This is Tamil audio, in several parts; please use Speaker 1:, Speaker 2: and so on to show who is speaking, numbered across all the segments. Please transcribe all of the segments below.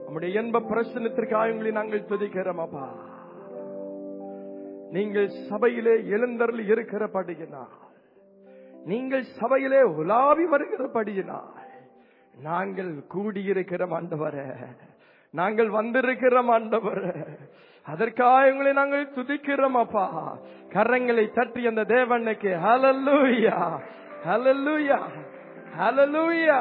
Speaker 1: நம்முடைய இன்ப பிரசனத்திற்காக உங்களை நாங்கள் துதிக்கிறோம் அப்பா நீங்கள் சபையிலே எழுந்தருள் இருக்கிறபடியினால் நீங்கள் சபையிலே உலாவி வருகிறபடியினால் நாங்கள் கூடியிருக்கிறோம் ஆண்டவரே நாங்கள் வந்திருக்கிறோம் ஆண்டவரே அதற்காக உங்களை நாங்கள் துதிக்கிறோம் அப்பா கரங்களை தட்டி அந்த தேவனுக்கு ஹalleluya ஹalleluya ஹalleluya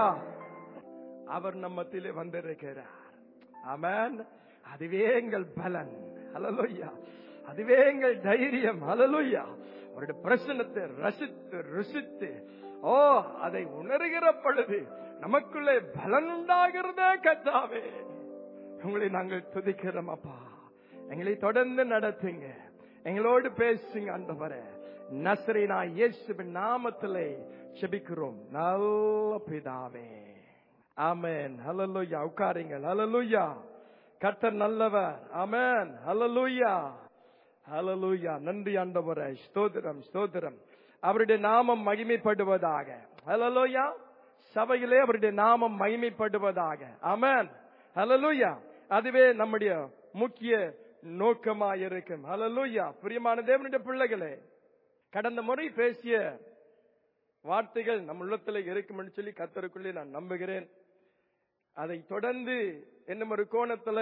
Speaker 1: அவர் நம்மத்திலே வந்திருக்கிறார் ஆமென் அதுவே எங்கள் பலன் ஹalleluya அதுவே எங்கள் தைரியம் ஹalleluya அவருடைய பிரசனத்தை ரசித்து ருசித்து ஓ அதை உணர்கிற பொழுது நமக்குள்ளே பலன் உண்டாகிறதே கத்தாவே உங்களை நாங்கள் துதிக்கிறோம் அப்பா எங்களை தொடர்ந்து நடத்துங்க எங்களோடு பேசுங்க ஆண்டவரே நசரேனா இயேசுவின் நாமத்திலே செபிக்கிறோம் நல்ல பிதாவே ஆமென் ஹalleluya உட்காருங்கள் ஹalleluya கர்த்தர் நல்லவர் ஆமென் ஹalleluya ஹalleluya நன்றி ஆண்டவரே ஸ்தோத்திரம் ஸ்தோத்திரம் அவருடைய நாமம் மகிமைப்படுவதாக ஹalleluya சபையிலே அவருடைய நாமம் மகிமைப்படுவதாக ஆமென் ஹalleluya அதுவே நம்முடைய முக்கிய நோக்கமா இருக்கும் ஹalleluya பிரியமான தேவனுடைய பிள்ளைகளே கடந்த முறை பேசிய வார்த்தைகள் நம் உள்ளத்துல இருக்கும் என்று சொல்லி கத்தருக்குள்ளே நான் நம்புகிறேன் அதை தொடர்ந்து என்னும் ஒரு கோணத்துல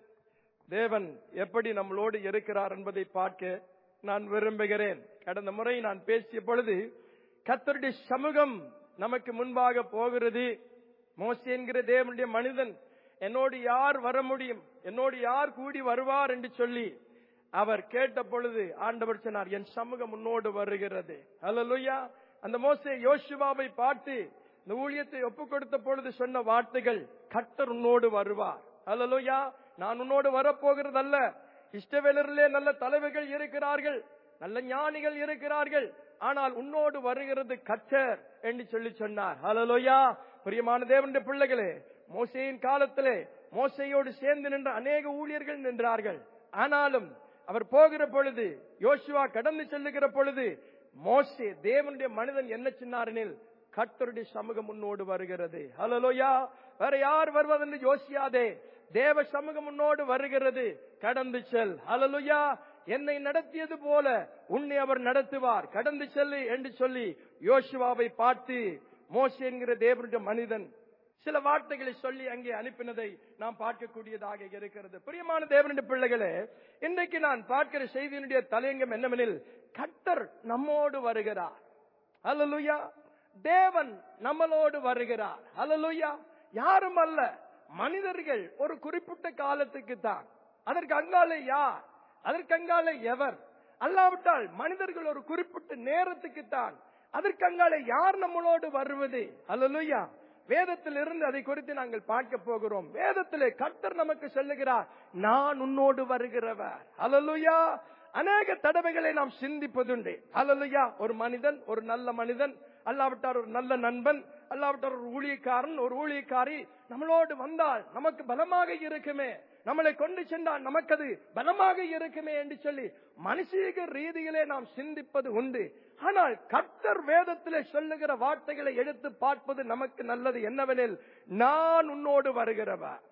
Speaker 1: தேவன் எப்படி நம்மளோடு இருக்கிறார் என்பதை பார்க்க நான் விரும்புகிறேன் கடந்த முறை நான் பேசிய பொழுது கத்தருடைய சமூகம் நமக்கு முன்பாக போகிறது மோசே என்கிற தேவனுடைய மனிதன் என்னோடு யார் வர முடியும் என்னோடு யார் கூடி வருவார் என்று சொல்லி அவர் கேட்ட பொழுது ஆண்டவர் சொன்னார் என் சமூகம் முன்னோடு வருகிறது அல்லலுயா அந்த மோசே யோசுவாவை பார்த்து இந்த ஊழியத்தை ஒப்பு கொடுத்த பொழுது சொன்ன வார்த்தைகள் கர்த்தர் உன்னோடு வருவார் அல்லலுயா நான் உன்னோடு வரப்போகிறதல்ல இஷ்டவேலரிலே நல்ல தலைவர்கள் இருக்கிறார்கள் நல்ல ஞானிகள் இருக்கிறார்கள் ஆனால் உன்னோடு வருகிறது கர்த்தர் என்று சொல்லி சொன்னார் ஹalleluya பிரியமான தேவனுடைய பிள்ளைகளே மோசேயின் காலத்திலே மோசையோடு சேர்ந்து நின்ற அநேக ஊழியர்கள் நின்றார்கள் ஆனாலும் அவர் போகிற பொழுது யோசுவா கடந்து செல்லுகிற பொழுது மோசே தேவனுடைய மனிதன் என்ன சொன்னாரெனில் கர்த்தருடைய சமூகம் முன்னோடு வருகிறது ஹalleluya வேற யார் வருவதென்று யோசியாதே தேவ சமூகம் முன்னோடு வருகிறது கடந்து செல் ஹalleluya என்னை நடத்தியது போல உன்னை அவர் நடத்துவார் கடந்து செல்லு என்று சொல்லி யோசுவாவை பார்த்து மோசே என்கிற தேவனுடைய மனிதன் சில வார்த்தைகளை சொல்லி அங்கே அனுப்பினதை நாம் பார்க்கக்கூடியதாக இருக்கிறது பிரியமான தேவனுடைய பிள்ளைகளே இன்றைக்கு நான் பார்க்கிற செய்தியினுடைய தலையங்கம் என்னவெனில் கர்த்தர் நம்மோடு வருகிறார் ஹalleluya தேவன் நம்மளோடு வருகிறார் ஹalleluya யாரும் அல்ல மனிதர்கள் ஒரு குறிப்பிட்ட காலத்துக்கு தான் அதற்கு அங்காலே யார் அதற்கு அங்காலே எவர் அல்லாவிட்டால் மனிதர்கள் ஒரு குறிப்பிட்ட நேரத்துக்கு தான் அதற்கு அங்காலே யார் நம்மளோடு வருவது அல்லலுயா வேதத்தில் இருந்து அதை குறித்து நாங்கள் பார்க்க போகிறோம் வேதத்திலே கர்த்தர் நமக்கு சொல்லுகிறார் நான் உன்னோடு வருகிறவர் அல்லலுயா அநேக தடவைகளை நாம் சிந்திப்பதுண்டு அல்லலுயா ஒரு மனிதன் ஒரு நல்ல மனிதன் அல்லாவிட்டார் ஒரு நல்ல நண்பன் அல்லாவிட்டார் ஒரு ஊழியக்காரன் ஒரு ஊழியக்காரி நம்மளோடு வந்தால் நமக்கு பலமாக இருக்குமே நம்மளை கொண்டு சென்றால் நமக்கு அது பலமாக இருக்குமே என்று சொல்லி மனுஷீக ரீதியிலே நாம் சிந்திப்பது உண்டு ஆனால் கர்த்தர் வேதத்திலே சொல்லுகிற வார்த்தைகளை எடுத்து பார்ப்பது நமக்கு நல்லது என்னவெனில் நான் உன்னோடு வருகிறவர்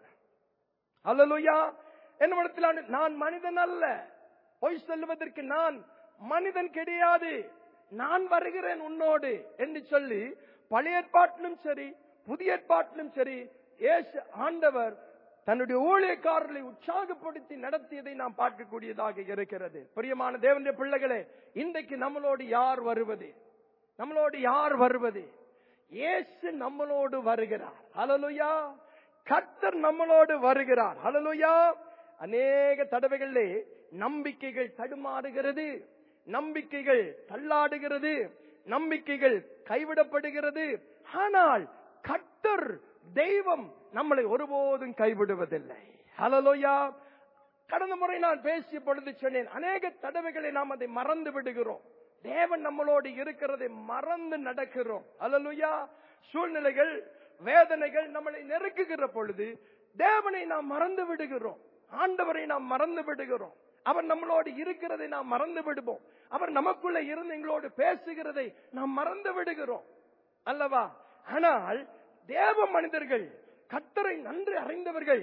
Speaker 1: அல்லலுயா என்னிடத்தில் நான் மனிதன் அல்ல பொய் சொல்லுவதற்கு நான் மனிதன் கிடையாது நான் வருகிறேன் உன்னோடு என்று சொல்லி பழைய ஏற்பாட்டிலும் சரி புதிய ஏற்பாட்டிலும் சரி ஏசு ஆண்டவர் தன்னுடைய ஊழியக்காரர்களை உற்சாகப்படுத்தி நடத்தியதை நாம் பார்க்கக்கூடியதாக இருக்கிறது பிரியமான தேவனுடைய பிள்ளைகளே இன்றைக்கு நம்மளோடு யார் வருவது நம்மளோடு யார் வருவது இயேசு நம்மளோடு வருகிறார் ஹalleluya கர்த்தர் நம்மளோடு வருகிறார் ஹalleluya அநேக தடவைகளிலே நம்பிக்கைகள் தடுமாறுகிறது நம்பிக்கைகள் தள்ளாடுகிறது நம்பிக்கைகள் கைவிடப்படுகிறது ஆனால் கர்த்தர் தெய்வம் நம்மளை ஒருபோதும் கைவிடுவதில்லை ஹalleluya கடந்த முறை நான் பேசிய பொழுது சொன்னேன் அநேக தடவைகளை நாம் அதை மறந்து விடுகிறோம் தேவன் நம்மளோடு இருக்கிறதை மறந்து நடக்கிறோம் ஹalleluya சூழ்நிலைகள் வேதனைகள் நம்மளை நெருக்குகிற பொழுது தேவனை நாம் மறந்து விடுகிறோம் ஆண்டவரை நாம் மறந்து விடுகிறோம் அவர் நம்மளோடு இருக்கிறதை நாம் மறந்து விடுவோம் அவர் நமக்குள்ள இருந்து எங்களோடு பேசுகிறதை நாம் மறந்து விடுகிறோம் அல்லவா ஆனால் தேவ மனிதர்கள் கத்தரை நன்று அறிந்தவர்கள்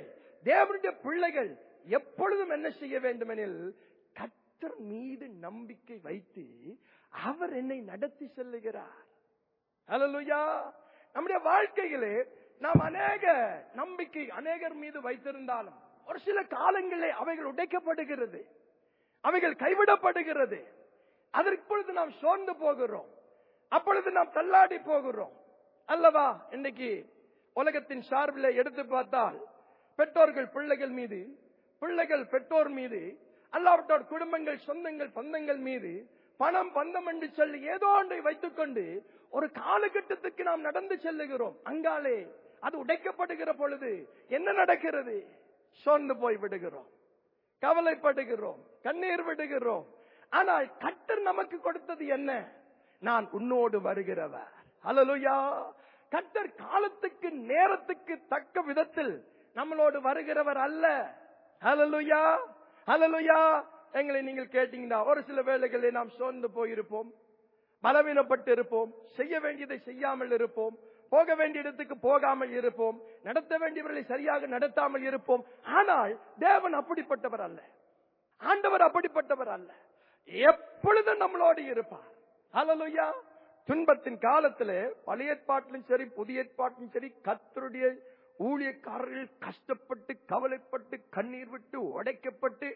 Speaker 1: தேவனுடைய பிள்ளைகள் எப்பொழுதும் என்ன செய்ய வேண்டுமெனில் கர்த்தர் மீது நம்பிக்கை வைத்து அவர் என்னை நடத்தி செல்லுகிறார் ஹalleluya நம்முடைய வாழ்க்கையிலே நாம் அநேக நம்பிக்கை அநேகர் மீது வைத்திருந்தாலும் ஒரு சில காலங்களிலே அவைகள் உடைக்கப்படுகிறது அவைகள் கைவிடப்படுகிறது அதற்கு பொழுது நாம் சோர்ந்து போகிறோம் அப்பொழுது நாம் தள்ளாடி போகிறோம் அல்லவா இன்னைக்கு உலகத்தின் சார்பில் எடுத்து பார்த்தால் பெற்றோர்கள் பிள்ளைகள் மீது பிள்ளைகள் பெற்றோர் மீது அல்லாவிட்டோர் குடும்பங்கள் சொந்தங்கள் பந்தங்கள் மீது பணம் பந்தம் என்று சொல்லி ஏதோ ஒன்றை வைத்துக் கொண்டு ஒரு காலகட்டத்துக்கு நாம் நடந்து செல்லுகிறோம் அங்காலே அது உடைக்கப்படுகிற பொழுது என்ன நடக்கிறது சோர்ந்து போய் விடுகிறோம் கவலைப்படுகிறோம் கண்ணீர் விடுகிறோம் ஆனால் கர்த்தர் நமக்கு கொடுத்தது என்ன நான் உன்னோடு வருகிறவர் ஹalleluya கர்த்தர் காலத்துக்கு நேரத்துக்கு தக்க விதத்தில் நம்மளோடு வருகிறவர் அல்ல ஹalleluya ஹalleluya எங்களை நீங்கள் கேட்டீங்கன்னா ஒரு சில வேளைகளில் நாம் சோர்ந்து போயிருப்போம் பலவீனப்பட்டு இருப்போம் செய்ய வேண்டியதை செய்யாமல் இருப்போம் போக வேண்டிய இடத்துக்கு போகாமல் இருப்போம் நடத்த வேண்டியவர்களை சரியாக நடத்தாமல் இருப்போம் ஆனால் தேவன் அப்படிப்பட்டவர் அல்ல ஆண்டவர் அப்படிப்பட்டவர் அல்ல எப்பொழுதும் நம்மளோடு இருப்பார் ஹalleluya துன்பத்தின் காலத்திலே பழைய ஏற்பாட்டிலும் சரி புதிய ஏற்பாட்டிலும் சரி கத்தருடைய ஊழியக்காரர்கள் கஷ்டப்பட்டு கவலைப்பட்டு கண்ணீர் விட்டு உடைக்கப்பட்டு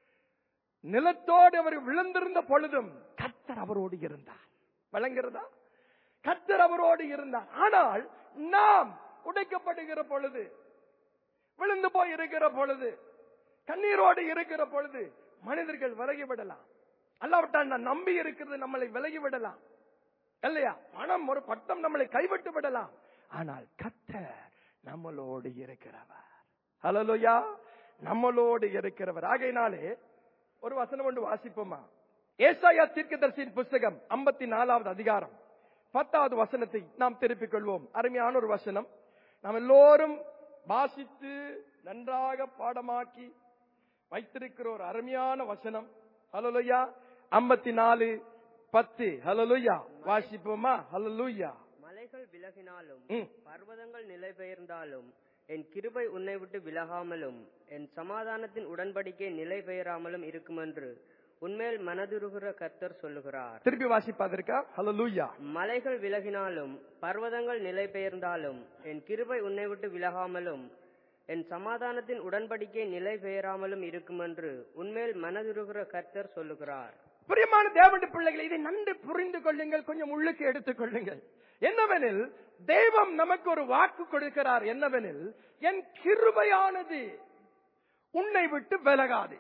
Speaker 1: நிலத்தோடு அவர் விழுந்திருந்த பொழுதும் கத்தர் அவரோடு இருந்தார் வழங்குகிறதா கத்தர் அவரோடு இருந்தார் ஆனால் நாம் உடைக்கப்படுகிற பொழுது விழுந்து போய் இருக்கிற பொழுது கண்ணீரோடு இருக்கிற பொழுது மனிதர்கள் விலகி விடலாம் அல்லாவிட்டால் நான் நம்பி இருக்கிறது நம்மளை விலகி விடலாம் இல்லையா பணம் ஒரு பட்டம் நம்மளை கைவிட்டு விடலாம் ஆனால் கத்தர் நம்மளோடு இருக்கிறவர் ஹலோயா நம்மளோடு இருக்கிறவர் ஆகையினாலே ஒரு வசனம் ஒன்று வாசிப்போமா ஏசாயா தீர்க்கதரிசியின் புஸ்தகம் ஐம்பத்தி நாலாவது அதிகாரம் பத்தாவது வசனத்தை நாம் திருப்பிக் கொள்வோம் அருமையான ஒரு வசனம் நாம் எல்லோரும் வாசித்து நன்றாக பாடமாக்கி வைத்திருக்கிற ஒரு அருமையான வசனம் ஹலலுயா ஐம்பத்தி நாலு பத்து ஹலலுயா வாசிப்போமா ஹலலுயா
Speaker 2: மலைகள் விலகினாலும்
Speaker 1: ம்.
Speaker 2: பர்வதங்கள் நிலை பெயர்ந்தாலும் என் கிருபை உன்னை விட்டு விலகாமலும் என் சமாதானத்தின் உடன்படிக்கை நிலை பெயராமலும் இருக்குமென்று உன்மேல் மனதுருகிற கர்த்தர் சொல்லுகிறார்
Speaker 1: திருப்பி வாசிப்பதற்கா ஹலலுயா
Speaker 2: மலைகள் விலகினாலும் பர்வதங்கள் நிலை பெயர்ந்தாலும் என் கிருபை உன்னை விட்டு விலகாமலும் என் சமாதானத்தின் உடன்படிக்கை நிலை பெயராமலும் இருக்குமென்று உன்மேல் மனதுருகிற கர்த்தர் சொல்லுகிறார்
Speaker 1: பிரியமான தேவனுடைய பிள்ளைகளை இதை நன்கு புரிந்து கொள்ளுங்கள் கொஞ்சம் உள்ளுக்கு எடுத்துக் கொள்ளுங்கள் என்னவெனில் தெய்வம் நமக்கு ஒரு வாக்கு கொடுக்கிறார் என்னவெனில் என் கிருபையானது உன்னை விட்டு விலகாது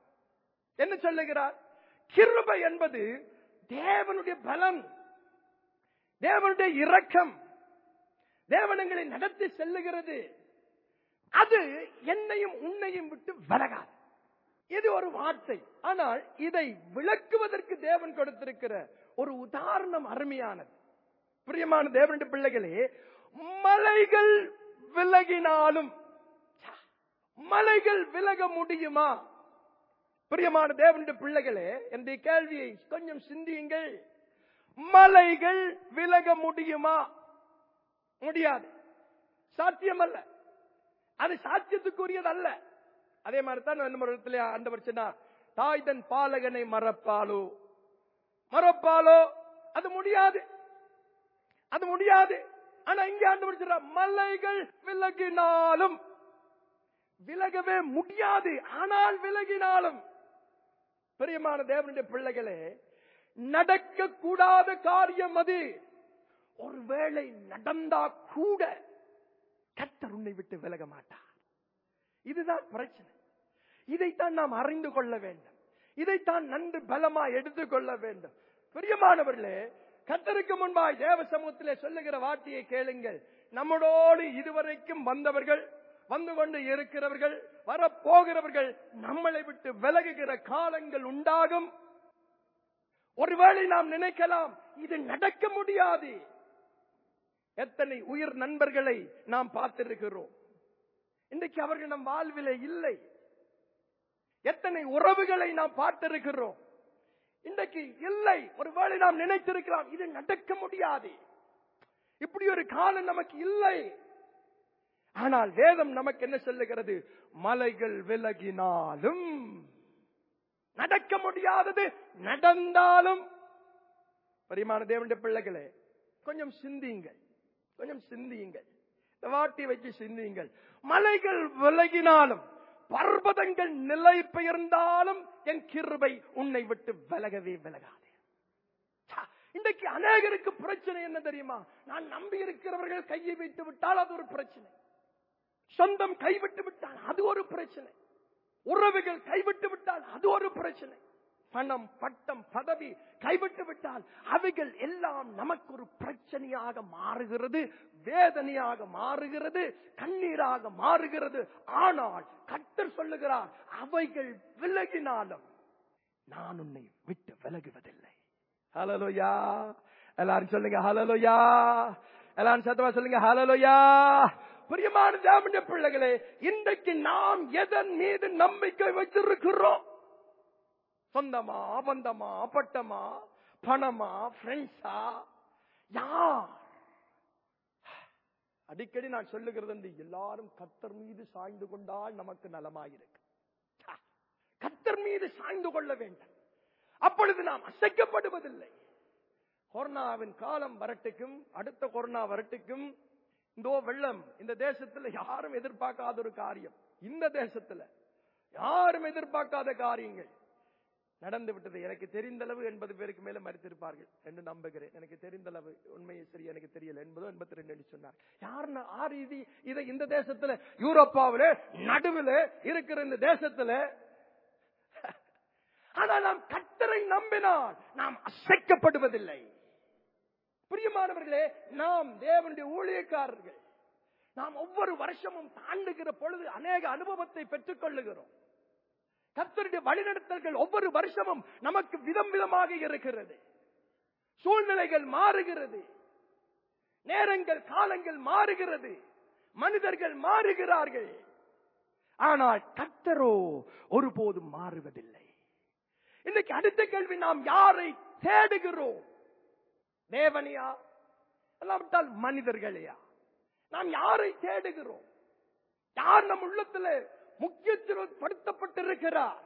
Speaker 1: என்ன சொல்லுகிறார் கிருபை என்பது தேவனுடைய பலன் தேவனுடைய இரக்கம் தேவனங்களை நடத்தி செல்லுகிறது அது என்னையும் உன்னையும் விட்டு விலகாது இது ஒரு வார்த்தை ஆனால் இதை விளக்குவதற்கு தேவன் கொடுத்திருக்கிற ஒரு உதாரணம் அருமையானது பிரியமான தேவனுடைய பிள்ளைகளே மலைகள் விலகினாலும் ச்சா, மலைகள் விலக முடியுமா பிரியமான தேவனுடைய பிள்ளைகளே என்ற கேள்வியை கொஞ்சம் சிந்தியுங்கள் மலைகள் விலக முடியுமா முடியாது சாத்தியம் அல்ல அது சாத்தியத்துக்குரியது அல்ல அதே மாதிரி தான் நம்ம இடத்துல ஆண்டவர் சொன்னார் தாய் தன் பாலகனை மறப்பாலோ மறப்பாலோ அது முடியாது அது முடியாது ஆனா இங்க ஆண்டவர் சொல்றார் மலைகள் விலகினாலும் விலகவே முடியாது ஆனால் விலகினாலும் பிரியமான தேவனுடைய பிள்ளைகளே நடக்க கூடாத காரியம் அது ஒருவேளை நடந்தா கூட கர்த்தர் உன்னை விட்டு விலக மாட்டார் இதுதான் பிரச்சனை இதைத்தான் நாம் அறிந்து கொள்ள வேண்டும் இதைத்தான் நன்கு பலமா எடுத்துக்கொள்ள வேண்டும் பிரியமானவர்களே கத்தருக்கு முன்பாய் தேவ சமூகத்திலே சொல்லுகிற வார்த்தையை கேளுங்கள் நம்மளோடு இதுவரைக்கும் வந்தவர்கள் வந்து கொண்டு இருக்கிறவர்கள் வரப்போகிறவர்கள் நம்மளை விட்டு விலகுகிற காலங்கள் உண்டாகும் ஒருவேளை நாம் நினைக்கலாம் இது நடக்க முடியாது எத்தனை உயிர் நண்பர்களை நாம் பார்த்திருக்கிறோம் இன்றைக்கு அவர்கள் நம் வாழ்விலே இல்லை எத்தனை உறவுகளை நாம் பார்த்திருக்கிறோம் இன்றைக்கு இல்லை ஒருவேளை நாம் நினைத்திருக்கலாம் இது நடக்க முடியாது இப்படி ஒரு காலம் நமக்கு இல்லை ஆனால் வேதம் நமக்கு என்ன சொல்லுகிறது மலைகள் விலகினாலும் நடக்க முடியாதது நடந்தாலும் பரிமாண தேவனுடைய பிள்ளைகளே கொஞ்சம் சிந்தியுங்கள் கொஞ்சம் சிந்தியுங்கள் இந்த வாட்டி வச்சு சிந்தியுங்கள் மலைகள் விலகினாலும் பர்வதங்கள் நிலை பெயர்ந்தாலும் என் கிருபை உன்னை விட்டு விலகவே விலகாது ச்சா, இன்றைக்கு அநேகருக்கு பிரச்சனை என்ன தெரியுமா நான் நம்பி இருக்கிறவர்கள் கையை விட்டு விட்டால் அது ஒரு பிரச்சனை சொந்தம் கைவிட்டு விட்டால் அது ஒரு பிரச்சனை உறவுகள் கைவிட்டு விட்டால் அது ஒரு பிரச்சனை பணம் பட்டம் பதவி கைவிட்டு விட்டால் அவைகள் எல்லாம் நமக்கு ஒரு பிரச்சனையாக மாறுகிறது வேதனையாக மாறுகிறது கண்ணீராக மாறுகிறது ஆனால் கர்த்தர் சொல்லுகிறார் அவைகள் விலகினாலும் நான் உன்னை விட்டு விலகுவதில்லை ஹலலோயா எல்லாரும் சொல்லுங்க ஹலலோயா எல்லாரும் சத்தமா சொல்லுங்க ஹலலோயா பிரியமான தேவனுடைய பிள்ளைகளே இன்றைக்கு நாம் எதன் மீது நம்பிக்கை வச்சிருக்கிறோம் சொந்தமா பந்தமா பட்டமா பணமா ஃப்ரெண்ட்ஸா யார் அடிக்கடி நான் சொல்லுகிறது வந்து எல்லாரும் கத்தர் மீது சாய்ந்து கொண்டால் நமக்கு நலமாயிருக்கு ச்சா, கத்தர் மீது சாய்ந்து கொள்ள வேண்டும் அப்பொழுது நாம் அசைக்கப்படுவதில்லை கொரோனாவின் காலம் வரட்டுக்கும் அடுத்த கொரோனா வரட்டுக்கும் இந்த வெள்ளம் இந்த தேசத்துல யாரும் எதிர்பார்க்காத ஒரு காரியம் இந்த தேசத்துல யாரும் எதிர்பார்க்காத காரியங்கள் நடந்து விட்டது எனக்கு தெரிந்தளவு எண்பது பேருக்கு மேல மறித்திருப்பார்கள் என்று நம்புகிறேன் எனக்கு தெரிந்தளவு உண்மையை சரி எனக்கு தெரியல எண்பதோ எண்பத்தி ரெண்டு என்று சொன்னார் யாருன்னா ஆறு இது இதை இந்த தேசத்துல யூரோப்பாவில நடுவில் இருக்கிற இந்த தேசத்துல ஆனால் நாம் கத்தரை நம்பினால் நாம் அசைக்கப்படுவதில்லை பிரியமானவர்களே நாம் தேவனுடைய ஊழியக்காரர்கள் நாம் ஒவ்வொரு வருஷமும் தாண்டுகிற பொழுது அநேக அனுபவத்தை பெற்றுக் கொள்ளுகிறோம் கத்தருடைய வழிநடத்தல்கள் ஒவ்வொரு வருஷமும் நமக்கு விதம் விதமாக இருக்கிறது சூழ்நிலைகள் மாறுகிறது நேரங்கள் காலங்கள் மாறுகிறது மனிதர்கள் மாறுகிறார்கள் ஆனால் கத்தரோ ஒருபோதும் மாறுவதில்லை இன்னைக்கு அடுத்த கேள்வி நாம் யாரை தேடுகிறோம் தேவனையா அல்லாவிட்டால் மனிதர்களையா நாம் யாரை தேடுகிறோம் யார் நம் உள்ளத்துல முக்கியத்துவப்படுத்தப்பட்டிருக்கிறார்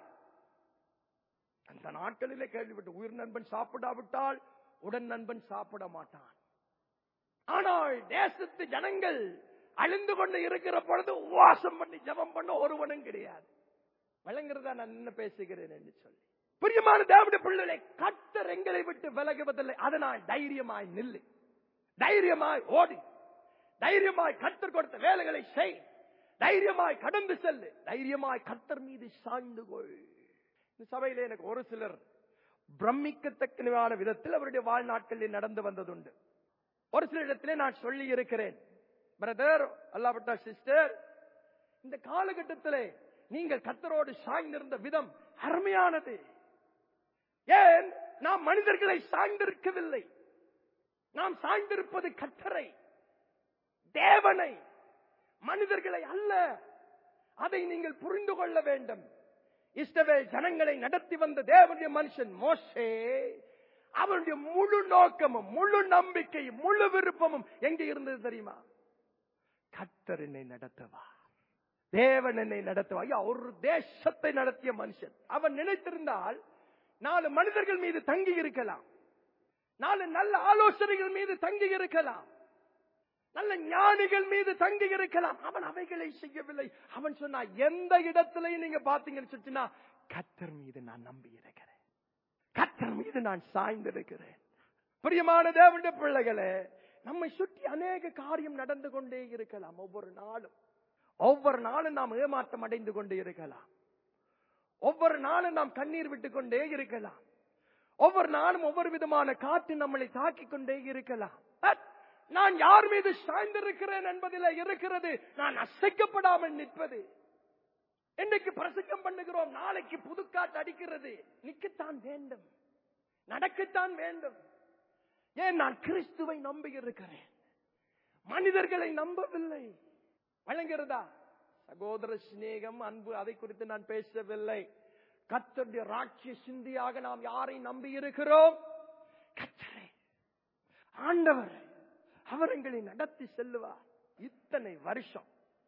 Speaker 1: அந்த நாட்களிலே கேள்விப்பட்டு உயிர் நண்பன் சாப்பிடாவிட்டால் உடன் நண்பன் சாப்பிட மாட்டான் ஆனால் தேசத்து ஜனங்கள் அழிந்து கொண்டு இருக்கிற பொழுது உவாசம் பண்ணி ஜெபம் பண்ண ஒருவனும் கிடையாது விளங்குறதா நான் என்ன பேசுகிறேன் என்று சொல்லி பிரியமான தேவனுடைய பிள்ளைகளை கத்தர் எங்களை விட்டு விலகுவதில்லை அதனால் தைரியமாய் நில்லு தைரியமாய் ஓடி தைரியமாய் கத்தர் கொடுத்த வேலைகளை செய் தைரியமாய் கடந்து செல்லு தைரியமாய் கத்தர் மீது சாய்ந்து கொள் இந்த சபையிலே எனக்கு ஒரு சிலர் பிரமிக்கத்தக்கன விதத்தில் அவருடைய வாழ்நாட்களில் நடந்து வந்ததுண்டு ஒரு சில இடத்திலே நான் சொல்லி இருக்கிறேன் பிரதர் அல்லாப்பட்ட சிஸ்டர் இந்த காலகட்டத்திலே நீங்கள் கத்தரோடு சாய்ந்திருந்த விதம் அருமையானது ஏன் நாம் மனிதர்களை சாய்ந்திருக்கவில்லை நாம் சாய்ந்திருப்பது கத்தரை தேவனை மனிதர்களை அல்ல அதை நீங்கள் புரிந்து கொள்ள வேண்டும் இஸ்ரவேல் ஜனங்களை நடத்தி வந்த தேவனுடைய மனுஷன் மோசே அவனுடைய முழு நோக்கமும் முழு நம்பிக்கையும் முழு விருப்பமும் எங்க இருந்தது தெரியுமா கத்தர் என்னை நடத்துவா தேவன் என்னை நடத்துவா ஐயா ஒரு தேசத்தை நடத்திய மனுஷன் அவன் நினைத்திருந்தால் நாலு மனிதர்கள் மீது தங்கி இருக்கலாம் நாலு நல்ல ஆலோசனைகள் மீது தங்கி இருக்கலாம் நல்ல ஞானிகள் மீது தங்கி இருக்கலாம் அவன் அவைகளை செய்யவில்லை அவன் சொன்னா எந்த இடத்திலையும் நீங்க பாத்தீங்கன்னு சொன்னா கத்தர் மீது நான் நம்பி இருக்கிறேன் கத்தர் மீது நான் சாய்ந்திருக்கிறேன் பிரியமான தேவனுடைய பிள்ளைகளே நம்மை சுற்றி அநேக காரியம் நடந்து கொண்டே இருக்கலாம் ஒவ்வொரு நாளும் ஒவ்வொரு நாளும் நாம் ஏமாற்றம் அடைந்து கொண்டே இருக்கலாம் ஒவ்வொரு நாளும் நாம் கண்ணீர் விட்டுக் கொண்டே இருக்கலாம் ஒவ்வொரு நாளும் ஒவ்வொரு விதமான காற்று நம்மளை தாக்கிக் கொண்டே இருக்கலாம் பட் நான் யார் மீது சாய்ந்திருக்கிறேன் என்பதில் இருக்கிறது நான் அசைக்கப்படாமல் நிற்பது இன்னைக்கு பிரசங்கம் பண்ணுகிறோம் நாளைக்கு புதுக்காட்டு அடிக்கிறது நிக்கத்தான் வேண்டும் நடக்கத்தான் வேண்டும் ஏன் நான் கிறிஸ்துவை நம்பி இருக்கிறேன் மனிதர்களை நம்பவில்லை வழங்குகிறதா சகோதர சிநேகம் அன்பு அதை குறித்து நான் பேசவில்லை கத்தருடைய ராட்சிய சிந்தியாக நாம் யாரை நம்பி இருக்கிறோம் கத்தரை ஆண்டவர் அவர் எங்களை நடத்தி செல்லுவார் இத்தனை வருஷம்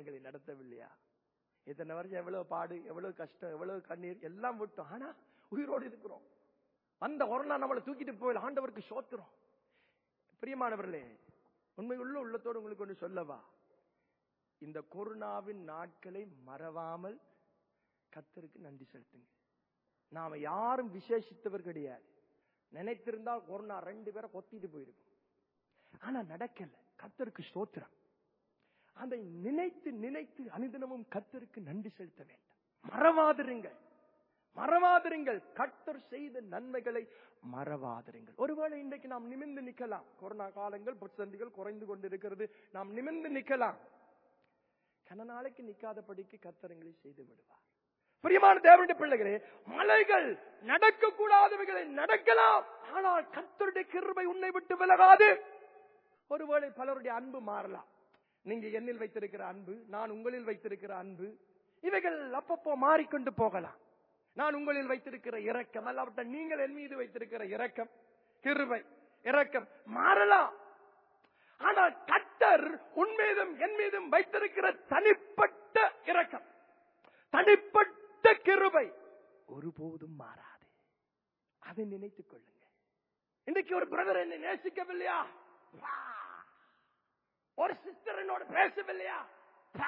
Speaker 1: எங்களை நடத்தவில்லையா இத்தனை வருஷம் எவ்வளவு பாடு எவ்வளவு கஷ்டம் எவ்வளவு கண்ணீர் எல்லாம் விட்டோம் ஆனா உயிரோடு இருக்கிறோம் அந்த கொரோனா நம்மளை தூக்கிட்டு போய் ஆண்டவருக்கு சோத்துறோம் பிரியமானவர்களே உண்மையுள்ள உள்ளத்தோடு உங்களுக்கு ஒன்று சொல்லவா இந்த கொரோனாவின் நாட்களை மறவாமல் கத்தருக்கு நன்றி செலுத்துங்க நாம யாரும் விசேஷித்தவர் கிடையாது நினைத்திருந்தால் கொரோனா ரெண்டு பேரை கொத்திட்டு போயிருக்கும் ஆனா நடக்கல கத்தருக்கு ஸ்தோத்திரம் அதை நினைத்து நினைத்து அனுதினமும் கத்தருக்கு நன்றி செலுத்த வேண்டும் மறவாதிருங்கள் மறவாதிருங்கள் கத்தர் செய்த நன்மைகளை மறவாதிருங்கள் ஒருவேளை இன்றைக்கு நாம் நிமிர்ந்து நிக்கலாம் கொரோனா காலங்கள் பிரச்சனைகள் குறைந்து கொண்டிருக்கிறது நாம் நிமிர்ந்து நிக்கலாம் கன நாளைக்கு நிக்காதபடிக்கு கத்தரங்களை செய்து விடுவார் பிரியமான தேவனுடைய பிள்ளைகளே மலைகள் நடக்க கூடாதவைகளை நடக்கலாம் ஆனால் கத்தருடைய கிருபை உன்னை விட்டு விலகாது ஒருவேளை பலருடைய அன்பு மாறலாம் நீங்க என்னில் வைத்திருக்கிற அன்பு நான் உங்களில் வைத்திருக்கிற அன்பு இவைகள் அப்பப்போ மாறிக்கொண்டு போகலாம் நான் உங்களில் வைத்திருக்கிற இரக்கம் அல்லாவிட்ட நீங்கள் என் மீது வைத்திருக்கிற இரக்கம் கிருபை இரக்கம் மாறலாம் ஆனால் கத்தர் உன் மீதும் என் மீதும் வைத்திருக்கிற தனிப்பட்ட இரக்கம் தனிப்பட்ட கிருபை ஒருபோதும் மாறாது அதை நினைத்துக் கொள்ளுங்க இன்னைக்கு ஒரு பிரதர் என்னை நேசிக்கவில்லையா பா. ஒரு சிஸ்டர் என்னோட பேசவில்லையா பா.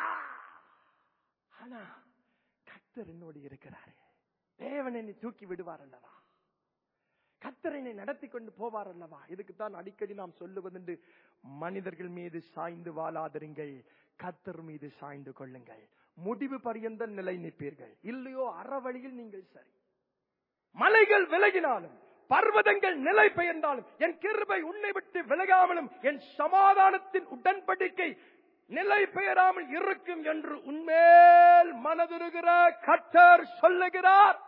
Speaker 1: ஆனா கத்தர் என்னோடு இருக்கிறாரு தேவன் என்னை தூக்கி விடுவார் அல்லவா கத்தர் என்னை நடத்தி கொண்டு போவார் அல்லவா இதுக்குத்தான் அடிக்கடி நாம் சொல்லுவதுண்டு மனிதர்கள் மீது சாய்ந்து வாழாதிருங்கள் கத்தர் மீது சாய்ந்து கொள்ளுங்கள் முடிவு பரியந்த நிலை நிற்பீர்கள் இல்லையோ அறவழியில் நீங்கள் சரி மலைகள் விலகினாலும் பர்வதங்கள் நிலை பெயர்ந்தாலும் என் கிருபை உன்னை விட்டு விலகாமலும் என் சமாதானத்தின் உடன்படிக்கை நிலை பெயராமல் இருக்கும் என்று உன்மேல் மனதுருகிற கத்தர் சொல்லுகிறார்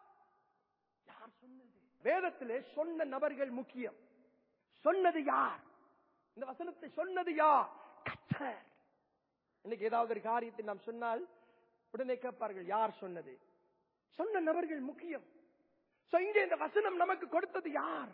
Speaker 1: யார் சொன்னது வேதத்திலே சொன்ன நபர்கள் முக்கியம் சொன்னது யார் இந்த வசனத்தை சொன்னது யார் கத்தர் இன்னைக்கு ஏதாவது ஒரு காரியத்தை நாம் சொன்னால் உடனே கேட்பார்கள் யார் சொன்னது சொன்ன நபர்கள் முக்கியம் So, இங்கே இந்த வசனம் நமக்கு கொடுத்தது யார்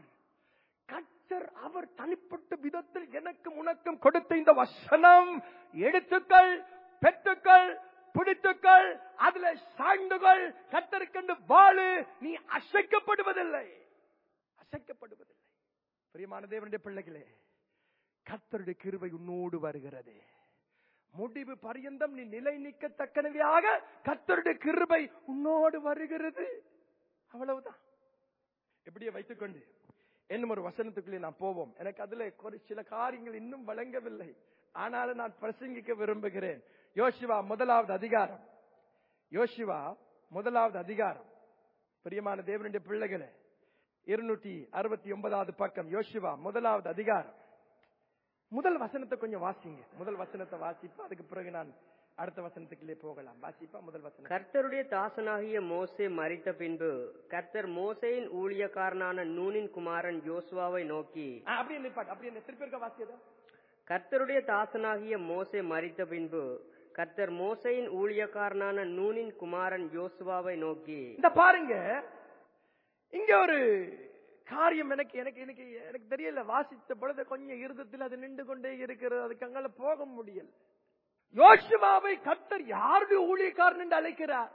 Speaker 1: கத்தர் அவர் தனிப்பட்ட விதத்தில் எனக்கும் உனக்கும் கொடுத்த இந்த வசனம் எடுத்துக்கள் பெற்றுக்கள் பிடித்துக்கள் அதுல சாய்ந்துகள் கத்தருக்கென்று வாழு நீ அசைக்கப்படுவதில்லை அசைக்கப்படுவதில்லை பிரியமான தேவனுடைய பிள்ளைகளே கத்தருடைய கிருபை உன்னோடு வருகிறது முடிவு பரியந்தம் நீ நிலை நிற்கத்தக்கனவையாக கத்தருடைய கிருபை உன்னோடு வருகிறது அவ்வளவுதான் எப்படியே வைத்துக்கொண்டு இன்னும் ஒரு வசனத்துக்குள்ளே நான் போவோம் எனக்கு அதுல ஒரு சில காரியங்கள் இன்னும் வழங்கவில்லை ஆனாலும் நான் பிரசங்கிக்க விரும்புகிறேன் யோசிவா முதலாவது அதிகாரம் யோசிவா முதலாவது அதிகாரம் பிரியமான தேவனுடைய பிள்ளைகளே இருநூற்றி அறுபத்தி ஒன்பதாவது பக்கம் யோசிவா முதலாவது அதிகாரம் முதல் வசனத்தை கொஞ்சம் வாசிங்க முதல் வசனத்தை வாசிப்பா அதுக்கு பிறகு நான் அடுத்த வசனத்துக்குள்ளே போகலாம் வாசிப்பா முதல் வசனம்
Speaker 2: கர்த்தருடைய தாசனாகிய மோசே மரித்த பின்பு கர்த்தர் மோசேயின் ஊழியக்காரனான நூனின் குமாரன் யோசுவாவை நோக்கி
Speaker 1: ஆ, அப்படியே நிப்பாட்டு அப்படியே நிறு. திருப்பி இருக்க வாசியதா
Speaker 2: கர்த்தருடைய தாசனாகிய மோசே மரித்த பின்பு கர்த்தர் மோசேயின் ஊழியக்காரனான நூனின் குமாரன் யோசுவாவை நோக்கி
Speaker 1: இந்த பாருங்க இங்க ஒரு காரியம் எனக்கு எனக்கு எனக்கு எனக்கு தெரியல வாசித்த பொழுது கொஞ்சம் இருதத்தில் அது நின்று கொண்டே இருக்கிறது அதுக்கு அங்கால போக முடியல யோசுவாவை கத்தர் யாருடைய ஊழியக்காரன் என்று அழைக்கிறார்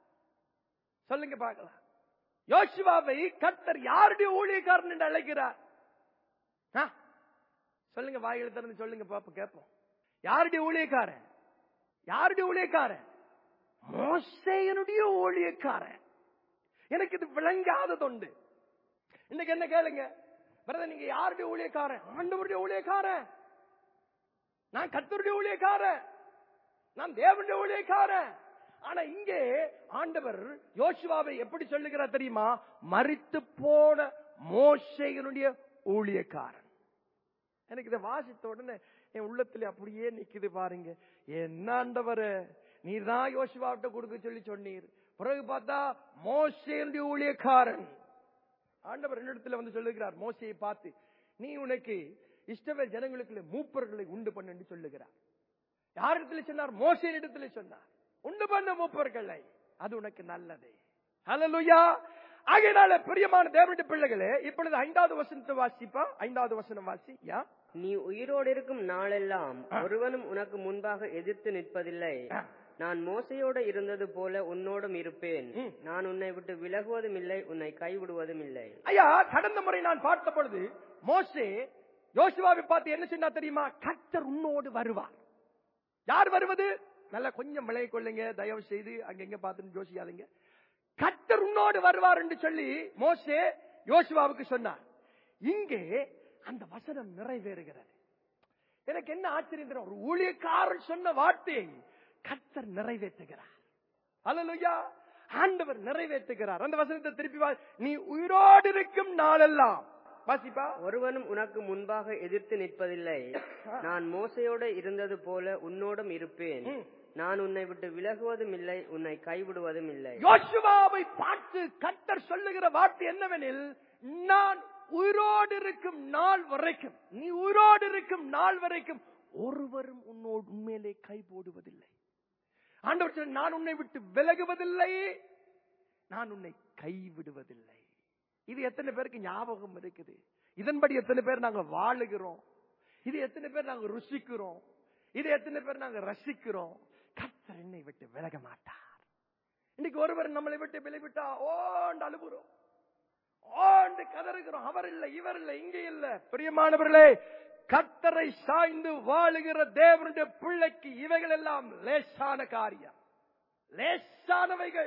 Speaker 1: சொல்லுங்க பார்க்கலாம் யோசுவாவை கத்தர் யாருடைய ஊழியக்காரன் என்று அழைக்கிறார் ஆ? சொல்லுங்க வாயில திறந்து சொல்லுங்க பாப்போம் கேட்போம் யாருடைய ஊழியக்காரன் யாருடைய ஊழியக்காரன் மோசையனுடைய ஊழியக்காரன் எனக்கு இது விளங்காததுண்டு இன்னைக்கு என்ன கேளுங்க பிரதர் நீங்க யாருடைய ஊழியக்காரன் ஆண்டவருடைய ஊழியக்காரன் நான் கர்த்தருடைய ஊழியக்காரன் நான் தேவனுடைய ஊழியக்காரன் ஆனா இங்கே ஆண்டவர் யோசுவாவை எப்படி சொல்லுகிறார் தெரியுமா மரித்து போன மோசையனுடைய ஊழியக்காரன் எனக்கு இதை வாசித்த உடனே என் உள்ளத்துல அப்படியே நிக்குது பாருங்க என்ன ஆண்டவரே நீர் தான் யோசுவாவிட்ட கொடுக்க சொல்லி சொன்னீர் பிறகு பார்த்தா மோசேனுடைய ஊழியக்காரன் ஆண்டவர் என்னிடத்துல வந்து சொல்லுகிறார் மோசையை பார்த்து நீ உனக்கு இஷ்டவே ஜனங்களுக்குள்ள மூப்பர்களை உண்டு பண்ணு சொல்லுகிறார் யாரிடத்துல சொன்னார் மோசையின் இடத்துல சொன்னார் உண்டு பண்ண மூப்பர்களை அது உனக்கு நல்லது ஹalleluya ஆகையினால பிரியமான தேவனுடைய பிள்ளைகளே இப்பொழுது ஐந்தாவது வசனத்தை வாசிப்பா ஐந்தாவது வசனம் வாசி யா
Speaker 2: நீ உயிரோடு இருக்கும் நாளெல்லாம் ஒருவனும் உனக்கு முன்பாக எதிர்த்து நிற்பதில்லை
Speaker 1: ஆ.
Speaker 2: நான் மோசையோடு இருந்தது போல உன்னோடும் இருப்பேன்
Speaker 1: ம்.
Speaker 2: நான் உன்னை விட்டு விலகுவதும் இல்லை உன்னை கைவிடுவதும் இல்லை
Speaker 1: ஐயா கடந்த முறை நான் பார்த்த பொழுது மோசே யோசுவாவை பார்த்து என்ன சொன்னா தெரியுமா கர்த்தர் உன்னோடு வருவார் யார் வருவது நல்லா கொஞ்சம் விலை கொள்ளுங்க தயவு செய்து அங்கங்க பார்த்து யோசிக்காதீங்க கர்த்தர் உன்னோடு வருவார் என்று சொல்லி மோசே யோசுவாவுக்கு சொன்னார் இங்கே அந்த வசனம் நிறைவேறுகிறது எனக்கு என்ன ஆச்சரியம் தெரியுமா? ஒரு ஊழியக்காரன் சொன்ன வார்த்தையை கர்த்தர் நிறைவேற்றுகிறார் அல்லேலூயா ஆண்டவர் நிறைவேற்றுகிறார் அந்த வசனத்தை திருப்பி வா நீ உயிரோடு இருக்கும் நாளெல்லாம் வாசிப்பா
Speaker 2: ஒருவனும் உனக்கு முன்பாக எதிர்த்து நிற்பதில்லை நான் மோசையோடு இருந்தது போல உன்னோடும் இருப்பேன்
Speaker 1: ம்.
Speaker 2: நான் உன்னை விட்டு விலகுவதும் இல்லை உன்னை கைவிடுவதும் இல்லை
Speaker 1: யோசுவாவை பார்த்து கர்த்தர் சொல்லுகிற வார்த்தை என்னவெனில் நான் உயிரோடு இருக்கும் நாள் வரைக்கும் நீ உயிரோடு இருக்கும் நாள் வரைக்கும் ஒருவரும் உன்னோடு உண்மையிலே கை போடுவதில்லை ஆண்டவர் சொன்னார், நான் உன்னை விட்டு விலகுவதில்லை நான் உன்னை கைவிடுவதில்லை இது எத்தனை பேருக்கு ஞாபகம் இருக்குது இதன்படி எத்தனை பேர் நாங்க வாழுகிறோம் இது எத்தனை பேர் நாங்க ருசிக்கிறோம் இது எத்தனை பேர் நாங்க ரசிக்கிறோம் கர்த்தர் என்னை விட்டு விலக மாட்டார் இன்னைக்கு ஒருவர் நம்மளை விட்டு விலகிவிட்டா ஓண்டு அழுகுறோம் ஓண்டு கதறுகிறோம் அவர் இல்லை இவர் இல்லை இங்கே இல்ல பிரியமானவர்களே கர்த்தரை சாய்ந்து வாழுகிற தேவனுடைய பிள்ளைக்கு இவைகள் எல்லாம் லேசான காரியம் லேசானவைகள்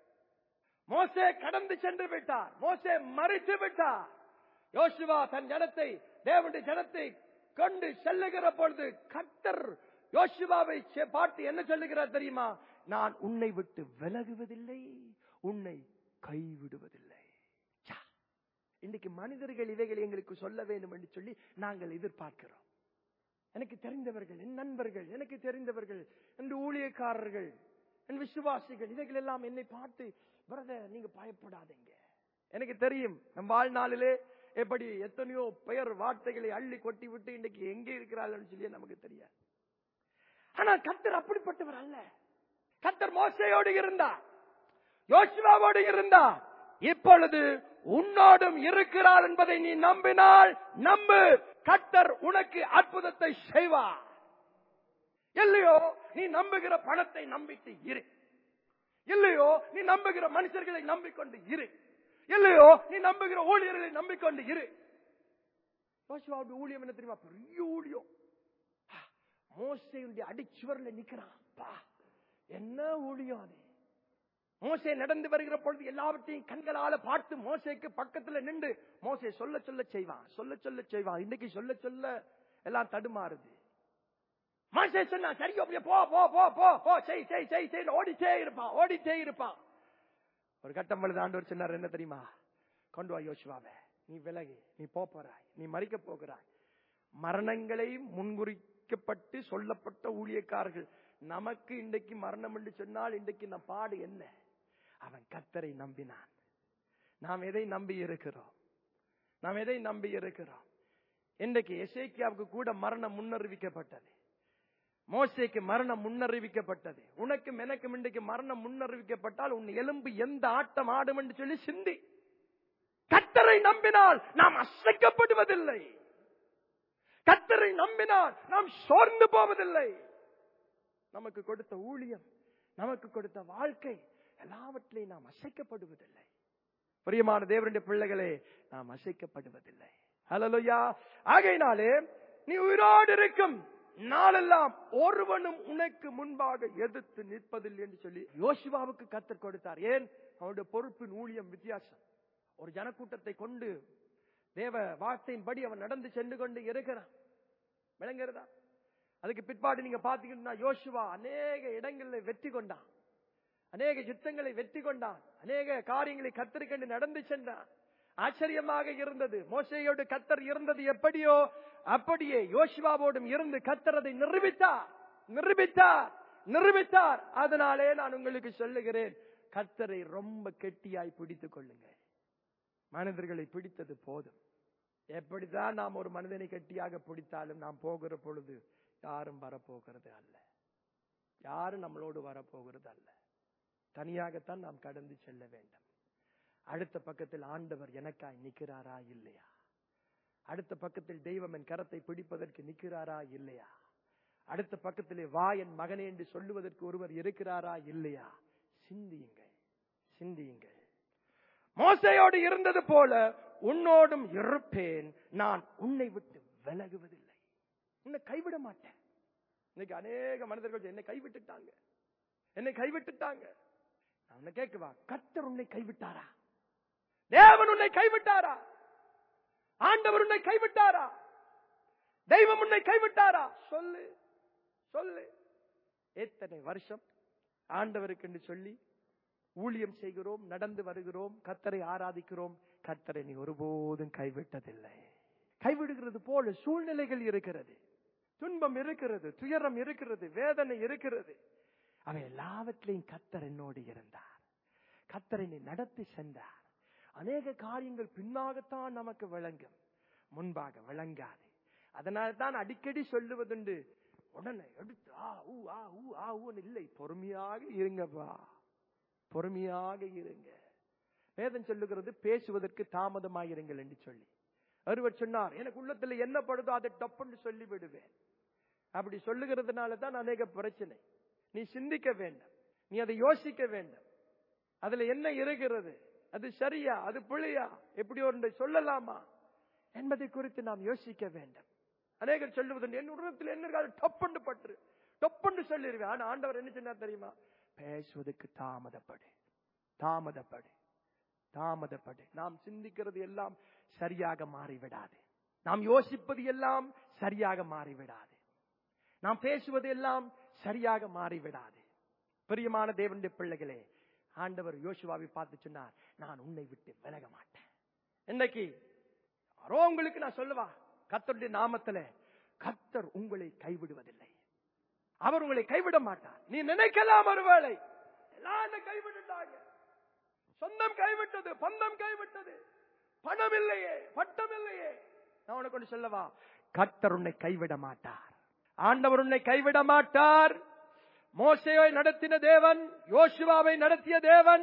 Speaker 1: மோசே கடந்து சென்று விட்டார் மோசே மறித்து விட்டார் யோசுவா தன் ஜனத்தை தேவனுடைய ஜனத்தை கொண்டு செல்லுகிற பொழுது கர்த்தர் யோசுவாவை செ- பார்த்து என்ன சொல்லுகிறார் தெரியுமா நான் உன்னை விட்டு விலகுவதில்லை உன்னை கைவிடுவதில்லை ச்சா. இன்னைக்கு மனிதர்கள் இவைகளை எங்களுக்கு சொல்ல வேண்டும் என்று சொல்லி நாங்கள் எதிர்பார்க்கிறோம் எனக்கு தெரிந்தவர்கள் என் நண்பர்கள் எனக்கு தெரிந்தவர்கள் என் ஊழியக்காரர்கள் என் விசுவாசிகள் இவைகள் எல்லாம் என்னை பார்த்து பிரதர் நீங்க பயப்படாதீங்க எனக்கு தெரியும் நம் வாழ்நாளிலே எப்படி எத்தனையோ பெயர் வார்த்தைகளை அள்ளி கொட்டி விட்டு இன்னைக்கு எங்கே இருக்கிறார்கள் சொல்லி நமக்கு தெரியாது ஆனால் கர்த்தர் அப்படிப்பட்டவர் அல்ல கர்த்தர் மோசையோடு இருந்தார் யோசுவாவோடு இருந்தார் இப்பொழுது உன்னோடும் இருக்கிறார் என்பதை நீ நம்பினால் நம்பு கர்த்தர் உனக்கு அற்புதத்தை செய்வார் இல்லையோ நீ நம்புகிற பணத்தை நம்பிட்டு இரு இல்லையோ நீ நம்புகிற மனுஷர்களை நம்பிக்கொண்டு இரு இல்லையோ நீ நம்புகிற ஊழியர்களை நம்பிக்கொண்டு இரு யோசுவாவுடைய ஊழியம் என்ன தெரியுமா பெரிய ஊழியம் மோசையுடைய அடிச்சுவர்ல நிக்கிறான் பா என்ன ஊழியம் அது மோசே நடந்து வருகிற பொழுது எல்லாவற்றையும் கண்களால பார்த்து மோசேக்கு பக்கத்துல நின்று மோசே சொல்ல சொல்ல செய்வான் சொல்ல சொல்ல செய்வான் இன்னைக்கு சொல்ல சொல்ல எல்லாம் தடுமாறுது மோசே சொன்னா சரி அப்படியே போ போ போ போ போ செய் செய் செய் செய் ஓடிச்சே இருப்பான் ஓடிச்சே இருப்பான் ஒரு கட்டம் பொழுது ஆண்டவர் சொன்னார் என்ன தெரியுமா கொண்டு வா யோசுவாவே நீ விலகி நீ போப் போறாய் நீ மறிக்க போகிறாய் மரணங்களை முன்குறிக்கப்பட்டு சொல்லப்பட்ட ஊழியக்காரர்கள் நமக்கு இன்றைக்கு மரணம் என்று சொன்னால் இன்றைக்கு நம் பாடு என்ன அவன் கத்தரை நம்பினான் நாம் எதை நம்பி இருக்கிறோம் நாம் எதை நம்பி இருக்கிறோம் இன்றைக்கு எசேக்கியாவுக்கு கூட மரணம் முன்னறிவிக்கப்பட்டது மோசேக்கு மரணம் முன்னறிவிக்கப்பட்டது உனக்கும் எனக்கும் இன்றைக்கு மரணம் முன்னறிவிக்கப்பட்டால் உன் எலும்பு எந்த ஆட்டம் ஆடும் என்று சொல்லி சிந்தி கத்தரை நம்பினால் நாம் அசைக்கப்படுவதில்லை கத்தரை நம்பினால் நாம் சோர்ந்து போவதில்லை நமக்கு கொடுத்த ஊழியம் நமக்கு கொடுத்த வாழ்க்கை எல்லாவற்றிலையும் நாம் அசைக்கப்படுவதில்லை பிரியமான தேவனுடைய பிள்ளைகளே நாம் அசைக்கப்படுவதில்லை ஹலலுயா ஆகையினாலே நீ உயிரோடு இருக்கும் நாளெல்லாம் ஒருவனும் உனக்கு முன்பாக எதிர்த்து நிற்பதில்லை என்று சொல்லி யோசுவாவுக்கு கத்தர் கொடுத்தார் ஏன் அவனுடைய பொறுப்பின் ஊழியம் வித்தியாசம் ஒரு ஜனக்கூட்டத்தை கொண்டு தேவ வார்த்தையின்படி அவன் நடந்து சென்று கொண்டு இருக்கிறான் விளங்குறதா அதுக்கு பிற்பாடு நீங்க பாத்தீங்கன்னா யோசுவா அநேக இடங்களில் வெற்றி கொண்டான் அநேக யுத்தங்களை வெற்றி கொண்டான் அநேக காரியங்களை கத்திருக்கண்டு நடந்து சென்றான் ஆச்சரியமாக இருந்தது மோசையோடு கத்தர் இருந்தது எப்படியோ அப்படியே யோசுவாவோடும் இருந்து கத்தர் அதை நிரூபித்தார் நிரூபித்தார் நிரூபித்தார் அதனாலே நான் உங்களுக்கு சொல்லுகிறேன் கத்தரை ரொம்ப கெட்டியாய் பிடித்துக் கொள்ளுங்க மனிதர்களை பிடித்தது போதும் எப்படிதான் நாம் ஒரு மனிதனை கெட்டியாக பிடித்தாலும் நாம் போகிற பொழுது யாரும் வரப்போகிறது அல்ல யாரும் நம்மளோடு வரப்போகிறது அல்ல தனியாகத்தான் நாம் கடந்து செல்ல வேண்டும் அடுத்த பக்கத்தில் ஆண்டவர் எனக்காய் நிற்கிறாரா இல்லையா அடுத்த பக்கத்தில் தெய்வம் என் கரத்தை பிடிப்பதற்கு நிற்கிறாரா இல்லையா அடுத்த பக்கத்திலே வா என் மகனே என்று சொல்லுவதற்கு ஒருவர் இருக்கிறாரா இல்லையா சிந்தியுங்கள் சிந்தியுங்கள் மோசையோடு இருந்தது போல உன்னோடும் இருப்பேன் நான் உன்னை விட்டு விலகுவதில்லை உன்னை கைவிட மாட்டேன் இன்னைக்கு அநேக மனிதர்கள் என்னை கைவிட்டுட்டாங்க என்னை கைவிட்டுட்டாங்க நான் உன்னை கேட்கவா கத்தர் உன்னை கைவிட்டாரா தேவன் உன்னை கைவிட்டாரா ஆண்டவர் உன்னை கைவிட்டாரா தெய்வம் உன்னை கைவிட்டாரா சொல்லு சொல்லு எத்தனை வருஷம் ஆண்டவருக்கு என்று சொல்லி ஊழியம் செய்கிறோம் நடந்து வருகிறோம் கத்தரை ஆராதிக்கிறோம் கத்தரை நீ ஒருபோதும் கைவிட்டதில்லை கைவிடுகிறது போல சூழ்நிலைகள் இருக்கிறது துன்பம் இருக்கிறது துயரம் இருக்கிறது வேதனை இருக்கிறது அவை எல்லாவற்றிலையும் கத்தர் என்னோடு இருந்தார் கத்தரை நீ நடத்தி சென்றார் அநேக காரியங்கள் பின்னாகத்தான் நமக்கு விளங்கும் முன்பாக விளங்காது அதனால தான் அடிக்கடி சொல்லுவதுண்டு உடனே எடுத்து ஆ ஊ ஆ ஊ ஆ ஊன்னு இல்லை பொறுமையாக இருங்கப்பா பொறுமையாக இருங்க வேதம் சொல்லுகிறது பேசுவதற்கு தாமதமாயிருங்கள் என்று சொல்லி ஒருவர் சொன்னார் எனக்கு உள்ளத்துல என்ன படுதோ அதை டப்புன்னு சொல்லி விடுவேன் அப்படி சொல்லுகிறதுனால தான் அநேக பிரச்சனை நீ சிந்திக்க வேண்டும் நீ அதை யோசிக்க வேண்டும் அதுல என்ன இருக்கிறது அது சரியா அது பிழையா எப்படி ஒன்றை சொல்லலாமா என்பதை குறித்து நாம் யோசிக்க வேண்டும் அநேகர் சொல்லுவது என் உருவத்தில் என்ன இருக்காது டப்புண்டு பற்று டப்புண்டு சொல்லிடுவேன் ஆனா ஆண்டவர் என்ன சொன்னார் தெரியுமா பேசுவதற்கு தாமதப்படு தாமதப்படு தாமதப்படு நாம் சிந்திக்கிறது எல்லாம் சரியாக மாறிவிடாது நாம் யோசிப்பது எல்லாம் சரியாக மாறிவிடாது நாம் பேசுவது எல்லாம் சரியாக மாறிவிடாது பிரியமான தேவனுடைய பிள்ளைகளே ஆண்டவர் யோசுவாவை பார்த்து சொன்னார் நான் உன்னை விட்டு விலக மாட்டேன் இன்னைக்கு யாரோ உங்களுக்கு நான் சொல்லுவா கத்தருடைய நாமத்துல கத்தர் உங்களை கைவிடுவதில்லை அவர் உங்களை கைவிட மாட்டார் நீ நினைக்கலாம் ஒருவேளை எல்லாம் என்னை கைவிட்டுட்டாங்க சொந்தம் கைவிட்டது பந்தம் கைவிட்டது பணம் இல்லையே பட்டம் இல்லையே நான் உனக்கு ஒன்று சொல்லவா கத்தர் உன்னை கைவிட மாட்டார் ஆண்டவர் உன்னை கைவிட மாட்டார் மோசையை நடத்தின தேவன் யோசுவாவை நடத்திய தேவன்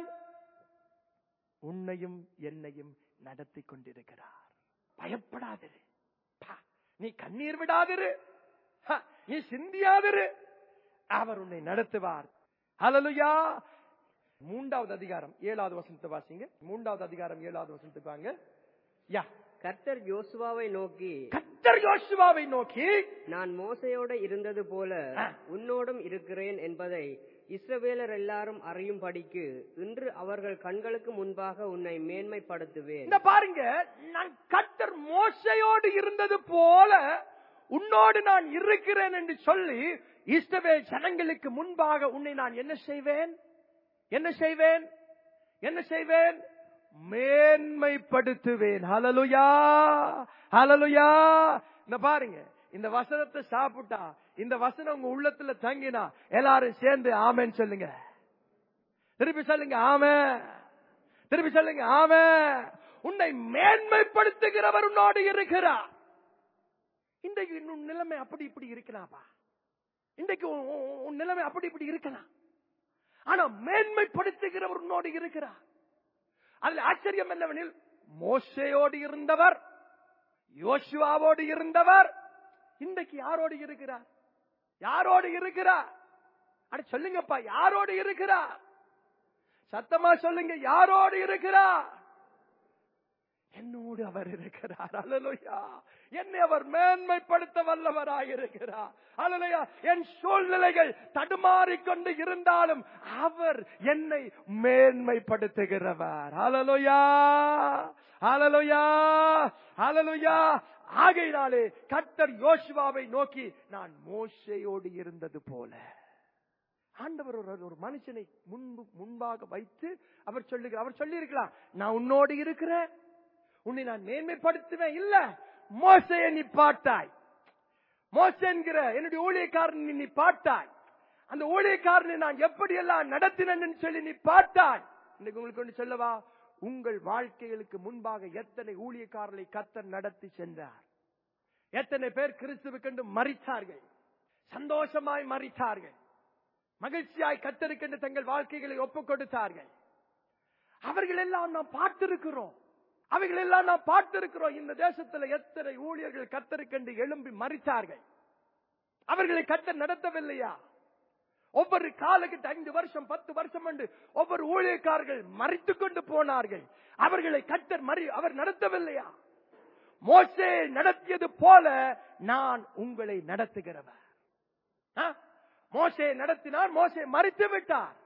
Speaker 1: உன்னையும் என்னையும் நடத்தி கொண்டிருக்கிறார் பயப்படாதிரு பா, நீ கண்ணீர் விடாதிரு ஹ, நீ சிந்தியாதிரு அவர் உன்னை நடத்துவார் ஹalleluya மூன்றாவது அதிகாரம் ஏழாவது வசனத்தை வாசிங்க மூன்றாவது அதிகாரம் ஏழாவது வசனத்துக்கு வாங்க யா
Speaker 2: கர்த்தர் யோசுவாவை நோக்கி
Speaker 1: கத்தர் யோசுவாவை நோக்கி
Speaker 2: நான் மோசையோட இருந்தது போல
Speaker 1: ஆ.
Speaker 2: உன்னோடும் இருக்கிறேன் என்பதை இஸ்ரவேலர் எல்லாரும் அறியும்படிக்கு இன்று அவர்கள் கண்களுக்கு முன்பாக உன்னை மேன்மைப்படுத்துவேன்
Speaker 1: இந்த பாருங்க நான் கத்தர் மோசையோடு இருந்தது போல உன்னோடு நான் இருக்கிறேன் என்று சொல்லி இஸ்ரவேல் ஜனங்களுக்கு முன்பாக உன்னை நான் என்ன செய்வேன் என்ன செய்வேன் என்ன செய்வேன் மேன்மைப்படுத்துவேன் ஹலலுயா ஹலலுயா இந்த பாருங்க இந்த வசனத்தை சாப்பிட்டா இந்த வசனம் உங்க உள்ளத்துல தங்கினா எல்லாரும் சேர்ந்து ஆமென்னு சொல்லுங்க திருப்பி சொல்லுங்க ஆமே திருப்பி சொல்லுங்க ஆமே உன்னை மேன்மைப்படுத்துகிறவர் உன்னோடு இருக்கிறார் இன்றைக்கு உன் நிலைமை அப்படி இப்படி இருக்கலாம்ப்பா இன்றைக்கு உன் உன்- உன் நிலைமை அப்படி இப்படி இருக்கலாம் ஆனா மேன்மைப்படுத்துகிறவர் உன்னோடு இருக்கிறார் அதுல ஆச்சரியம் என்னவெனில் மோசையோடு இருந்தவர் யோசுவாவோடு இருந்தவர் இன்றைக்கு யாரோடு இருக்கிறார் யாரோடு இருக்கிறார் அட சொல்லுங்கப்பா யாரோடு இருக்கிறார் சத்தமா சொல்லுங்க யாரோடு இருக்கிறார் என்னோடு அவர் இருக்கிறார் அல்லலுயா என்னை அவர் மேன்மைப்படுத்த வல்லவராய் இருக்கிறார் அல்லலுயா என் சூழ்நிலைகள் தடுமாறிக்கொண்டு இருந்தாலும் அவர் என்னை மேன்மைப்படுத்துகிறவர் அல்லலுயா அல்லலுயா அல்லலுயா ஆகையினாலே கர்த்தர் யோசுவாவை நோக்கி நான் மோசையோடு இருந்தது போல ஆண்டவர் ஒரு ஒரு மனுஷனை முன்பு முன்பாக வைத்து அவர் சொல்லுகிறார் அவர் சொல்லி இருக்கலாம் நான் உன்னோடு இருக்கிறேன் உன்னை நான் மேன்மைப்படுத்துவேன் இல்ல மோசையை நீ பாட்டாய் மோசை என்கிற என்னுடைய ஊழியக்காரன் நீ பாட்டாய் அந்த ஊழியக்காரனை நான் எப்படி எல்லாம் நடத்தினேன்னு சொல்லி நீ பாட்டாய் இன்னைக்கு உங்களுக்கு ஒன்று சொல்லவா உங்கள் வாழ்க்கைகளுக்கு முன்பாக எத்தனை ஊழியக்காரர்களை கத்தர் நடத்தி சென்றார் எத்தனை பேர் கிறிஸ்துவுக்கென்று மறித்தார்கள் சந்தோஷமாய் மறித்தார்கள் மகிழ்ச்சியாய் கத்தருக்கென்று தங்கள் வாழ்க்கைகளை ஒப்புக் கொடுத்தார்கள் அவர்கள் எல்லாம் நாம் பார்த்திருக்கிறோம் அவைகள் எல்லாம் நாம் பார்த்திருக்கிறோம் இந்த தேசத்துல எத்தனை ஊழியர்கள் கத்தருக்கென்று எழும்பி மறித்தார்கள் அவர்களை கத்தர் நடத்தவில்லையா ஒவ்வொரு காலகட்ட ஐந்து வருஷம் பத்து வருஷம் என்று ஒவ்வொரு ஊழியக்காரர்கள் மறித்துக் கொண்டு போனார்கள் அவர்களை கத்தர் மறி அவர் நடத்தவில்லையா மோசே நடத்தியது போல நான் உங்களை நடத்துகிறவர் ஆ? மோசே நடத்தினார் மோசே மறித்து விட்டார்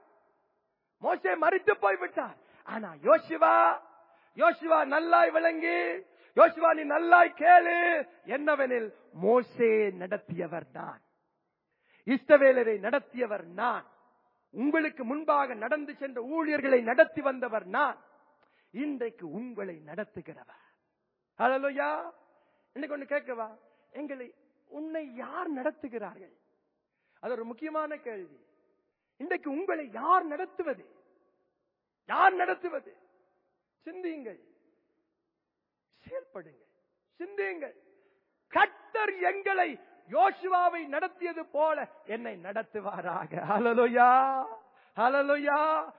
Speaker 1: மோசே மறித்து போய் விட்டார் ஆனா யோசிவா யோசிவா நல்லாய் விளங்கி யோசிவா நீ நல்லாய் கேளு என்னவெனில் மோசே நடத்தியவர் நான் இஸ்தவேலரை நடத்தியவர் நான் உங்களுக்கு முன்பாக நடந்து சென்ற ஊழியர்களை நடத்தி வந்தவர் நான் இன்றைக்கு உங்களை நடத்துகிறவர் ஹalleluya இன்னைக்கு ஒண்ணு கேட்கவா எங்களை உன்னை யார் நடத்துகிறார்கள் அது ஒரு முக்கியமான கேள்வி இன்றைக்கு உங்களை யார் நடத்துவது யார் நடத்துவது சிந்தியுங்கள் செயல்படுங்கள் சிந்தியுங்கள் கர்த்தர் எங்களை யோசுவாவை நடத்தியது போல என்னை நடத்துவாராக ஹalleluya ஹalleluya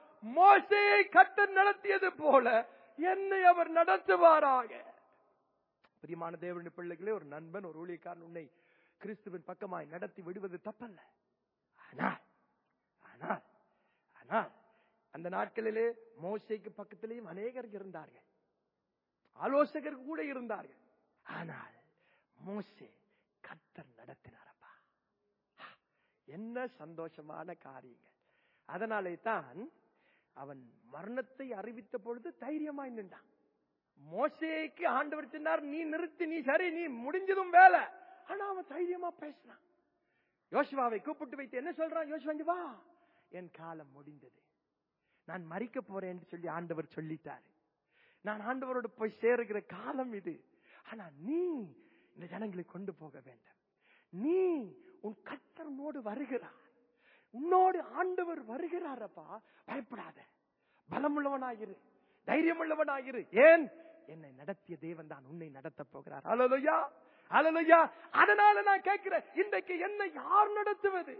Speaker 1: மோசேயை கர்த்தர் நடத்தியது போல என்னை அவர் நடத்துவாராக பிரியமான தேவனுடைய பிள்ளைகளே ஒரு நண்பன் ஒரு ஊழியக்காரன் உன்னை கிறிஸ்துவின் பக்கமாய் நடத்தி விடுவது தப்பல்ல ஆனால் ஆனால் ஆனால் அந்த நாட்களிலே மோசைக்கு பக்கத்திலேயும் அநேகர் இருந்தார்கள் ஆலோசகர் கூட இருந்தார்கள் ஆனால் மோசே கத்தர் நடத்தினாரப்பா ஆ, என்ன சந்தோஷமான காரியங்கள் அதனாலே தான் அவன் மரணத்தை அறிவித்த பொழுது தைரியமாய் நின்றான் மோசேக்கு ஆண்டவர் சொன்னார் நீ நிறுத்தி நீ சரி நீ முடிஞ்சதும் வேலை ஆனா அவன் தைரியமா பேசினான் யோசுவாவை கூப்பிட்டு வைத்து என்ன சொல்றான் யோசுவா இங்க வா என் காலம் முடிந்தது நான் மறிக்க போறேன் என்று சொல்லி ஆண்டவர் சொல்லிட்டாரு நான் ஆண்டவரோடு போய் சேருகிற காலம் இது ஆனா நீ இந்த ஜனங்களை கொண்டு போக வேண்டும் நீ உன் கத்தரனோடு வருகிறார் உன்னோடு ஆண்டவர் வருகிறாரப்பா பயப்படாத பலமுள்ளவனாயிரு தைரியமுள்ளவனாயிரு ஏன் என்னை நடத்திய தேவன் தான் உன்னை நடத்த போகிறார் அலலுயா அலலுயா அதனால நான் கேட்கிறேன் இன்றைக்கு என்னை யார் நடத்துவது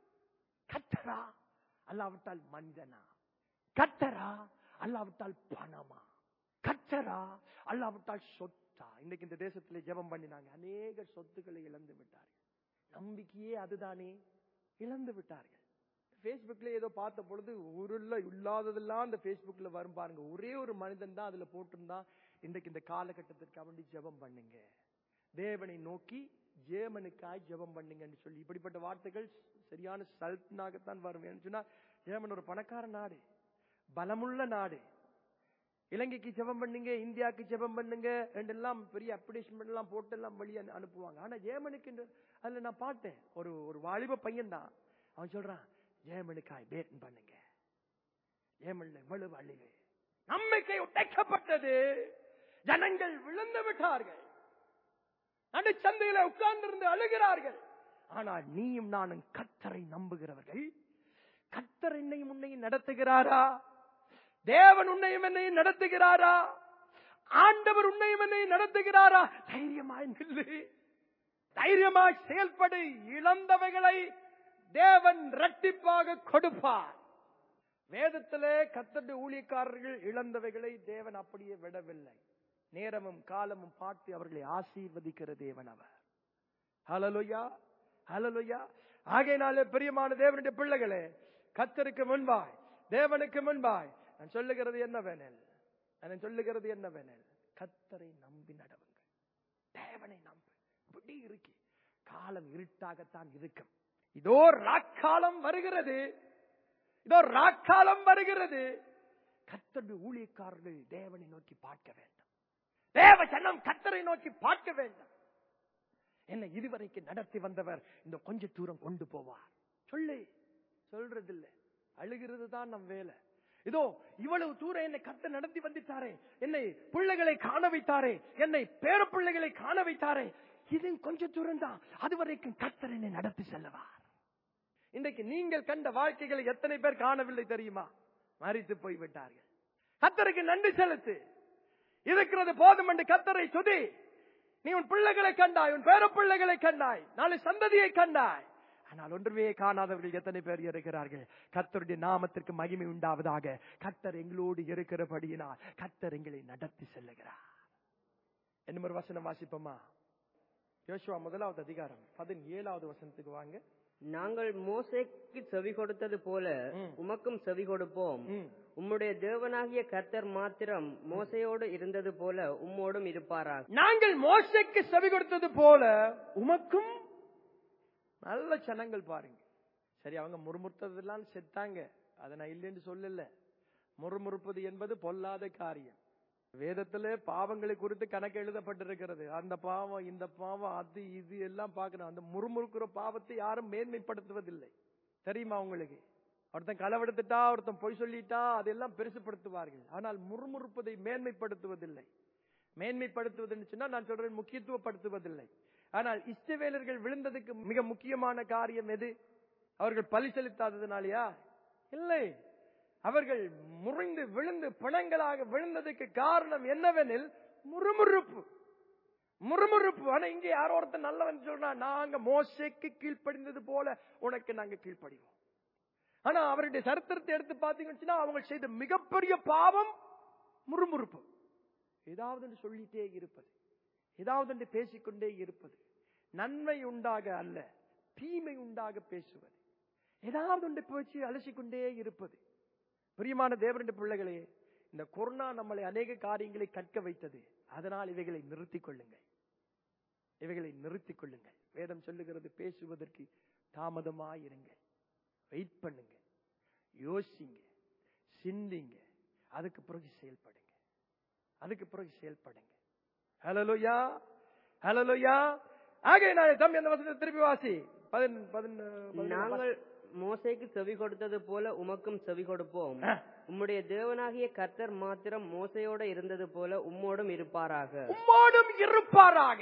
Speaker 1: கத்தரா அல்லாவிட்டால் மனிதனா கத்தரா அல்லாவிட்டால் பணமா கத்தரா அல்லாவிட்டால் சொத்தா இன்னைக்கு இந்த தேசத்திலே ஜெபம் பண்ணினாங்க அநேக சொத்துக்களை இழந்து விட்டார்கள் நம்பிக்கையே அதுதானே இழந்து விட்டார்கள் Facebookல ஏதோ பார்த்த பொழுது ஊருல இல்லாததெல்லாம் அந்த Facebookல வரும் பாருங்க ஒரே ஒரு மனிதன் தான் அதுல போட்டிருந்தான் இன்றைக்கு இந்த காலகட்டத்திற்கு வேண்டி ஜெபம் பண்ணுங்க தேவனை நோக்கி ஜேமனுக்காய் ஜெபம் பண்ணுங்கன்னு சொல்லி இப்படிப்பட்ட வார்த்தைகள் சரியான சல்ட்னாகத்தான் வரும் ஏன்னு சொன்னா ஜேமன் ஒரு பணக்கார நாடு பலமுள்ள நாடு இலங்கைக்கு ஜெபம் பண்ணுங்க இந்தியாவுக்கு ஜெபம் பண்ணுங்க ரெண்டெல்லாம் பெரிய அப்ளிகேஷன் எல்லாம் போட்டு எல்லாம் வெளியே அனு- அனுப்புவாங்க ஆனா ஜேமனுக்கு இந்த- அதுல நான் பார்த்தேன் ஒரு ஒரு வாலிப பையன் தான் அவன் சொல்றான் ஜேமனுக்காய் பேட்டன் பண்ணுங்க ஜேமன்ல இவ்வளவு அழிவு நம்பிக்கை உடைக்கப்பட்டது ஜனங்கள் விழுந்து விட்டார்கள் நடுச்சந்தையில உட்கார்ந்திருந்து அழுகிறார்கள் ஆனால் நீயும் நானும் கத்தரை நம்புகிறவர்கள் கத்தர் என்னையும் உன்னையும் நடத்துகிறாரா தேவன் உன்னையும் என்னையும் நடத்துகிறாரா ஆண்டவர் உன்னையும் என்னையும் நடத்துகிறாரா தைரியமாய் நில்லு தைரியமாய் செயல்படு இழந்தவைகளை தேவன் இரட்டிப்பாக கொடுப்பார் வேதத்திலே கத்தட்டு ஊழியக்காரர்கள் இழந்தவைகளை தேவன் அப்படியே விடவில்லை நேரமும் காலமும் பார்த்து அவர்களை ஆசீர்வதிக்கிற தேவன் அவர் ஹalleluya ஹalleluya ஆகையினாலே பிரியமான தேவனுடைய பிள்ளைகளே கத்தருக்கு முன்பாய் தேவனுக்கு முன்பாய் நான் சொல்லுகிறது என்ன வேணல் நான் சொல்லுகிறது என்ன வேணல் கத்தரை நம்பி நடவுங்கள் தேவனை நம்பு இப்படி இருக்கு காலம் இருட்டாகத்தான் இருக்கும் இதோ ராக்காலம் வருகிறது இதோ ராக்காலம் வருகிறது கத்தருடைய ஊழியக்காரர்கள் தேவனை நோக்கி பார்க்க வேண்டும் தேவ ஜனம் கத்தரை நோக்கி பார்க்க வேண்டும் என்னை இதுவரைக்கு நடத்தி வந்தவர் இந்த கொஞ்ச தூரம் கொண்டு போவார் சொல்லு சொல்றதில்லை அழுகிறது தான் நம் வேலை இதோ இவ்வளவு தூரம் என்னை கத்த நடத்தி வந்துட்டாரே என்னை பிள்ளைகளை காண வைத்தாரே என்னை பேர பிள்ளைகளை காண வைத்தாரே இது கொஞ்ச தூரம் தான் அதுவரைக்கும் கத்தர் என்னை நடத்தி செல்லவார் இன்றைக்கு நீங்கள் கண்ட வாழ்க்கைகளை எத்தனை பேர் காணவில்லை தெரியுமா மறித்து போய் விட்டார்கள் கத்தருக்கு நன்றி செலுத்து இருக்கிறது போதும் என்று கத்தரை துதி நீ உன் பிள்ளைகளை கண்டாய் உன் பேர பிள்ளைகளை கண்டாய் நாளை சந்ததியை கண்டாய் ஆனால் ஒன்றுமே காணாதவர்கள் எத்தனை பேர் இருக்கிறார்கள் கர்த்தருடைய நாமத்திற்கு மகிமை உண்டாவதாக கர்த்தர் எங்களோடு இருக்கிறபடியினால் கர்த்தர் எங்களை நடத்தி செல்லுகிறார் என்ன ஒரு வசனம் வாசிப்போமா யோசுவா முதலாவது அதிகாரம் பதினேழாவது வசனத்துக்கு வாங்க
Speaker 2: நாங்கள் மோசேக்கு செவி கொடுத்தது போல
Speaker 1: ம்.
Speaker 2: உமக்கும் செவி கொடுப்போம்
Speaker 1: ம்.
Speaker 2: உம்முடைய தேவனாகிய கர்த்தர் மாத்திரம் மோசையோடு இருந்தது போல உம்மோடும் இருப்பாராக
Speaker 1: நாங்கள் மோசைக்கு செவி கொடுத்தது போல உமக்கும் நல்ல சனங்கள் பாருங்க சரி அவங்க முறுமுறுத்ததெல்லாம் செத்தாங்க அதை நான் இல்லைன்னு சொல்லல முறுமுறுப்பது என்பது பொல்லாத காரியம் வேதத்திலே பாவங்களை குறித்து கணக்கு எழுதப்பட்டிருக்கிறது அந்த பாவம் இந்த பாவம் அது இது எல்லாம் பார்க்கணும் அந்த முறுமுறுக்கிற பாவத்தை யாரும் மேன்மைப்படுத்துவதில்லை தெரியுமா உங்களுக்கு ஒருத்தன் களவெடுத்துட்டா ஒருத்தன் பொய் சொல்லிட்டா அதெல்லாம் பெருசுப்படுத்துவார்கள் ஆனால் முறுமுறுப்பதை மேன்மைப்படுத்துவதில்லை மேன்மைப்படுத்துவதுன்னு சொன்னா நான் சொல்றேன் முக்கியத்துவப்படுத்துவதில்லை ஆனால் இஸ்ரவேலர்கள் விழுந்ததுக்கு மிக முக்கியமான காரியம் எது அவர்கள் பலி செலுத்தாததுனாலயா இல்லை அவர்கள் முறிந்து விழுந்து பிணங்களாக விழுந்ததுக்கு காரணம் என்னவெனில் முறுமுறுப்பு முறுமுறுப்பு ஆனா இங்க யாரோ ஒருத்தன் நல்லவன் சொல்றா நாங்க மோசைக்கு கீழ்ப்படிந்தது போல உனக்கு நாங்க கீழ்ப்படிவோம் ஆனா அவருடைய சரித்திரத்தை எடுத்து பாத்தீங்கன்னு சொன்னா அவங்க செய்த மிகப்பெரிய பாவம் முறுமுறுப்பு ஏதாவது ஒன்று சொல்லிட்டே இருப்பது ஏதாவது ஒன்று பேசிக்கொண்டே இருப்பது நன்மை உண்டாக அல்ல தீமை உண்டாக பேசுவது ஏதாவது ஒன்று பேச்சு அலசிக்கொண்டே இருப்பது பிரியமான தேவனுடைய பிள்ளைகளே இந்த கொரோனா நம்மளை அநேக காரியங்களை கற்க வைத்தது அதனால் இவைகளை நிறுத்திக் கொள்ளுங்கள் இவைகளை நிறுத்திக் கொள்ளுங்கள் வேதம் சொல்லுகிறது பேசுவதற்கு தாமதமாயிருங்கள் வெயிட் பண்ணுங்க யோசிங்க சிந்திங்க அதுக்கு பிறகு செயல்படுங்க அதுக்கு பிறகு செயல்படுங்க ஹலலுயா ஹலலுயா ஆகவே நான் தம்பி அந்த வசனத்தை திருப்பி வாசி பதின் பதின்
Speaker 2: நாங்கள் மோசைக்கு செவி கொடுத்தது போல உமக்கும் செவி கொடுப்போம் உம்முடைய தேவனாகிய கர்த்தர் மாத்திரம் மோசையோட இருந்தது போல உம்மோடும் இருப்பாராக
Speaker 1: உம்மோடும் இருப்பாராக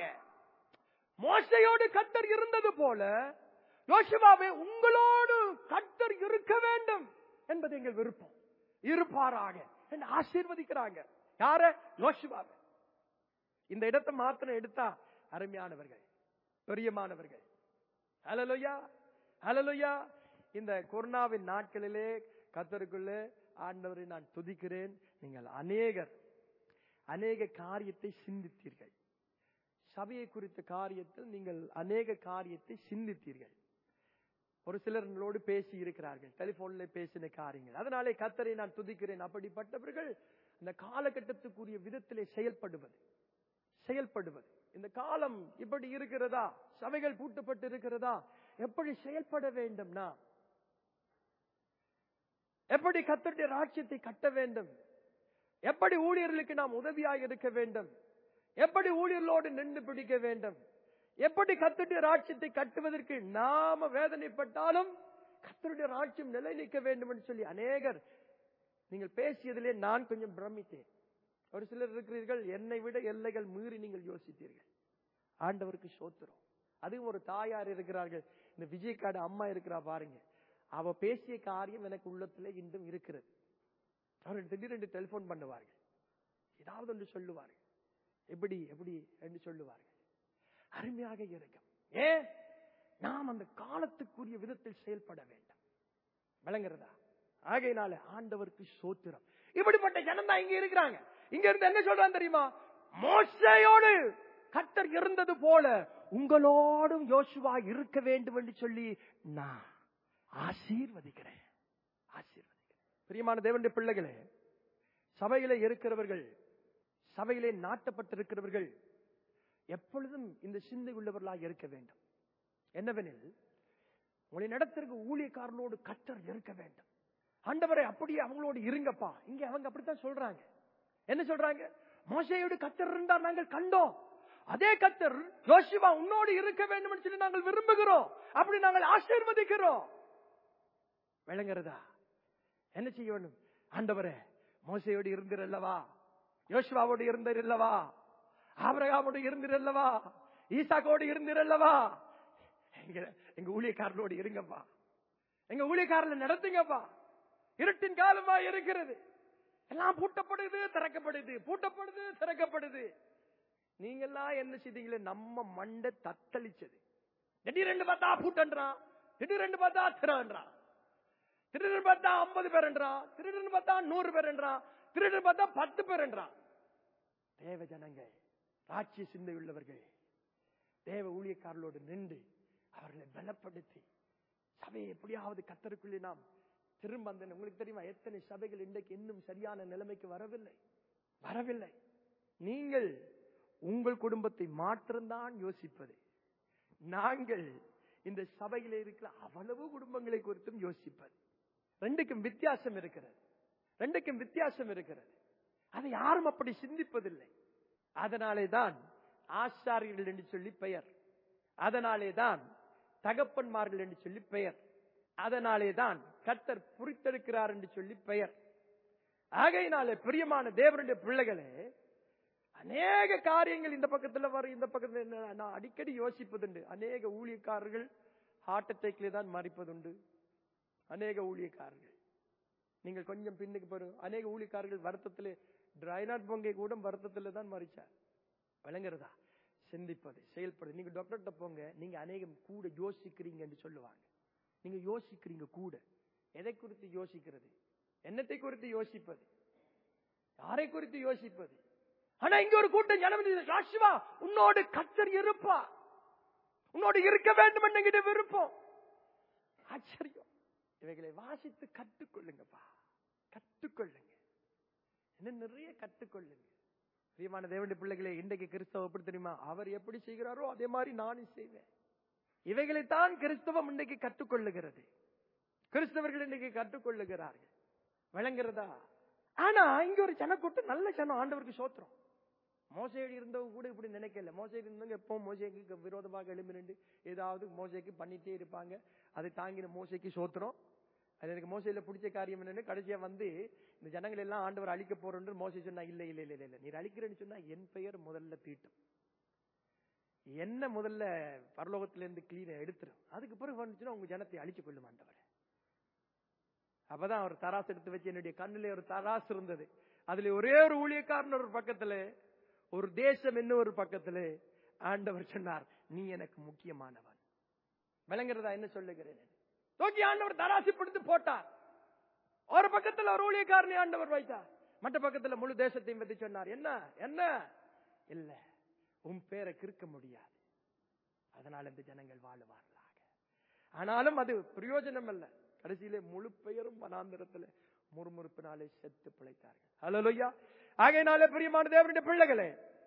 Speaker 1: மோசையோடு கத்தர் இருந்தது போல யோசுவாவே உங்களோடு கத்தர் இருக்க வேண்டும் என்பது எங்கள் விருப்பம் இருப்பாராக என்று ஆசீர்வதிக்கிறாங்க யார யோசுவாவை இந்த இடத்தை மாத்திரம் எடுத்தா அருமையானவர்கள் பெரியமானவர்கள் ஹலலுயா ஹலலுயா இந்த கொரோனாவின் நாட்களிலே கத்தருக்குள்ளே ஆண்டவரை நான் துதிக்கிறேன் நீங்கள் அநேகர் அநேக காரியத்தை சிந்தித்தீர்கள் சபையை குறித்த காரியத்தில் நீங்கள் அநேக காரியத்தை சிந்தித்தீர்கள் ஒரு சிலர் உங்களோடு பேசி இருக்கிறார்கள் டெலிபோன்ல பேசின காரியங்கள் அதனாலே கத்தரை நான் துதிக்கிறேன் அப்படிப்பட்டவர்கள் இந்த காலகட்டத்துக்குரிய விதத்திலே செயல்படுவது செயல்படுவது இந்த காலம் இப்படி இருக்கிறதா சபைகள் பூட்டப்பட்டு இருக்கிறதா எப்படி செயல்பட வேண்டும்னா எப்படி கத்தருடைய ராஜ்யத்தை கட்ட வேண்டும் எப்படி ஊழியர்களுக்கு நாம் உதவியாக இருக்க வேண்டும் எப்படி ஊழியர்களோடு நின்று பிடிக்க வேண்டும் எப்படி கத்தருடைய ராஜ்யத்தை கட்டுவதற்கு நாம வேதனைப்பட்டாலும் கத்தருடைய ராஜ்யம் நிலை நிற்க வேண்டும் என்று சொல்லி அநேகர் நீங்கள் பேசியதிலே நான் கொஞ்சம் பிரமித்தேன் ஒரு சிலர் இருக்கிறீர்கள் என்னை விட எல்லைகள் மீறி நீங்கள் யோசித்தீர்கள் ஆண்டவருக்கு சோத்திரம் அதுவும் ஒரு தாயார் இருக்கிறார்கள் இந்த விஜயகாடு அம்மா இருக்கிறா பாருங்க அவ பேசிய காரியம் எனக்கு உள்ளத்திலே இன்றும் இருக்கிறது அவர்கள் திடீரென்று டெலிபோன் பண்ணுவார்கள் ஏதாவது ஒன்று சொல்லுவார்கள் எப்படி எப்படி என்று சொல்லுவார்கள் அருமையாக இருக்கும் ஏன் நாம் அந்த காலத்துக்குரிய விதத்தில் செயல்பட வேண்டும் விளங்குறதா ஆகையினால ஆண்டவருக்கு சோத்திரம் இப்படிப்பட்ட ஜனம் தான் இங்க இருக்கிறாங்க இங்க இருந்து என்ன சொல்றான் தெரியுமா மோசையோடு கத்தர் இருந்தது போல உங்களோடும் யோசுவா இருக்க வேண்டும் என்று சொல்லி நான் ஆசீர்வதிக்கிறேன் ஆசீர்வதிக்கிறேன் பிரியமான தேவனுடைய பிள்ளைகளே சபையிலே இருக்கிறவர்கள் சபையிலே நாட்டப்பட்டிருக்கிறவர்கள் எப்பொழுதும் இந்த சிந்தை உள்ளவர்களாக இருக்க வேண்டும் என்னவெனில் உங்களை நடத்திருக்க ஊழியக்காரனோடு கத்தர் இருக்க வேண்டும் ஆண்டவரை அப்படியே அவங்களோடு இருங்கப்பா இங்க அவங்க அப்படித்தான் சொல்றாங்க என்ன சொல்றாங்க மோசையோடு கத்தர் இருந்தார் நாங்கள் கண்டோம் அதே கத்தர் யோசிவா உன்னோடு இருக்க வேண்டும் சொல்லி நாங்கள் விரும்புகிறோம் அப்படி நாங்கள் ஆசீர்வதிக்கிறோம் விளங்குறதா என்ன செய்ய வேண்டும் ஆண்டவரே மோசையோடு இருந்திரல்லவா யோசுவாவோடு இருந்திரல்லவா ஆபரகாமோடு இருந்திரல்லவா ஈசாக்கோடு இருந்திரல்லவா எங்க எங்க ஊழியக்காரனோடு இருங்கப்பா எங்க ஊழியக்காரனை நடத்துங்கப்பா இருட்டின் காலமா இருக்கிறது எல்லாம் பூட்டப்படுது திறக்கப்படுது பூட்டப்படுது திறக்கப்படுது நீங்கெல்லாம் என்ன செய்தீங்களே நம்ம மண்டை தத்தளிச்சது திடீரென்று பார்த்தா பூட்டன்றான் திடீரென்று பார்த்தா திரன்றான் திடீர்னு பார்த்தா ஐம்பது பேர் என்றான் திடீர்னு பார்த்தா நூறு பேர் என்றான் திடீர்னு பார்த்தா பத்து பேர் என்றான் தேவ ஜனங்கள் ராட்சிய சிந்தை உள்ளவர்கள் தேவ ஊழியக்காரர்களோடு நின்று அவர்களை பலப்படுத்தி சபையை எப்படியாவது கத்தருக்குள்ளே நாம் திரும்ப அந்த உங்களுக்கு தெரியுமா எத்தனை சபைகள் இன்றைக்கு இன்னும் சரியான நிலைமைக்கு வரவில்லை வரவில்லை நீங்கள் உங்கள் குடும்பத்தை மாற்றம்தான் யோசிப்பது நாங்கள் இந்த சபையில இருக்கிற அவ்வளவு குடும்பங்களை குறித்தும் யோசிப்பது ரெண்டுக்கும் வித்தியாசம் இருக்கிறது ரெண்டுக்கும் வித்தியாசம் இருக்கிறது அதை யாரும் அப்படி சிந்திப்பதில்லை அதனாலே தான் ஆசாரியர்கள் என்று சொல்லி பெயர் அதனாலே தான் தகப்பன்மார்கள் என்று சொல்லி பெயர் அதனாலே தான் கத்தர் புரித்தெடுக்கிறார் என்று சொல்லி பெயர் ஆகையினாலே பிரியமான தேவனுடைய பிள்ளைகளே அநேக காரியங்கள் இந்த பக்கத்துல வர இந்த பக்கத்துல என்ன- நான் அடிக்கடி யோசிப்பதுண்டு அநேக ஊழியக்காரர்கள் ஹார்ட் அட்டாக்ல தான் மறிப்பதுண்டு அநேக ஊழியக்காரர்கள் நீங்கள் கொஞ்சம் பின்னுக்கு போறோம் அநேக ஊழியக்காரர்கள் வருத்தத்திலே டிரைனாட் பொங்கை கூட வருத்தத்திலே தான் மறிச்சார் விளங்குறதா சிந்திப்பது செயல்படுது நீங்க டாக்டர்கிட்ட போங்க நீங்க அநேகம் கூட யோசிக்கிறீங்க என்று சொல்லுவாங்க நீங்க யோசிக்கிறீங்க கூட எதை குறித்து யோசிக்கிறது என்னத்தை குறித்து யோசிப்பது யாரை குறித்து யோசிப்பது ஆனா இங்க ஒரு கூட்டம் ஜனம் ராசிவா உன்னோடு கத்தர் இருப்பா உன்னோடு இருக்க வேண்டும் என்கிட்ட விருப்பம் ஆச்சரியம் இவைகளை வாசித்து கற்றுக்கொள்ளுங்கப்பா கற்றுக்கொள்ளுங்க இன்னும் நிறைய கற்றுக்கொள்ளுங்க பிரியமான தேவனுடைய பிள்ளைகளே இன்றைக்கு கிறிஸ்தவம் எப்படி தெரியுமா அவர் எப்படி செய்கிறாரோ அதே மாதிரி நானும் செய்வேன் இவைகளைத்தான் கிறிஸ்தவம் இன்றைக்கு கற்றுக்கொள்ளுகிறது கிறிஸ்தவர்கள் இன்றைக்கு கற்றுக்கொள்ளுகிறார்கள் விளங்குறதா ஆனா இங்க ஒரு ஜனக்கூட்டம் நல்ல ஜனம் ஆண்டவருக்கு சோத்திரம் மோசையடி இருந்தவங்க கூட இப்படி நினைக்கல மோசையடி இருந்தவங்க எப்பவும் மோசைக்கு விரோதமாக எழும்பி நின்று ஏதாவது மோசைக்கு பண்ணிட்டே இருப்பாங்க அதை தாங்கின மோசைக்கு சோத்திரம் அது எனக்கு மோசையில பிடிச்ச காரியம் என்னன்னு கடைசியா வந்து இந்த ஜனங்கள் எல்லாம் ஆண்டவர் அழிக்க போறோம்னு மோசை சொன்னா இல்ல இல்ல இல்ல இல்ல இல்ல நீர் அழிக்கிறேன்னு சொன்னா என் பெயர் முதல்ல தீட்டும் என்ன முதல்ல பரலோகத்துல இருந்து கிளீன எடுத்துரும் அதுக்கு பிறகு வந்துச்சுன்னா உங்க ஜனத்தை அழிச்சு கொள்ளும் ஆண்டவர் அப்பதான் அவர் தராசு எடுத்து வச்சு என்னுடைய கண்ணிலே ஒரு தராசு இருந்தது அதுல ஒரே ஒரு ஊழியக்காரன் ஒரு பக்கத்துல ஒரு தேசம் என்ன ஒரு பக்கத்துல ஆண்டவர் சொன்னார் நீ எனக்கு முக்கியமானவன் விளங்குறதா என்ன சொல்லுகிறேன் தூக்கி ஆண்டவர் தராசு பிடித்து போட்டார் ஒரு பக்கத்துல ஒரு ஊழியக்காரனை ஆண்டவர் வைத்தார் மற்ற பக்கத்துல முழு தேசத்தையும் பத்தி சொன்னார் என்ன என்ன இல்ல உன் பேரை கிறுக்க முடியாது அதனால இந்த ஜனங்கள் வாழுவார்களாக ஆனாலும் அது பிரயோஜனம் அல்ல கடைசியிலே முழு பெயரும் வனாந்திரத்துல முறுமுறுப்பினாலே செத்து பிழைத்தார்கள் ஹalleluya ஆகையினாலே பிரியமான தேவனுடைய பிள்ளைகளே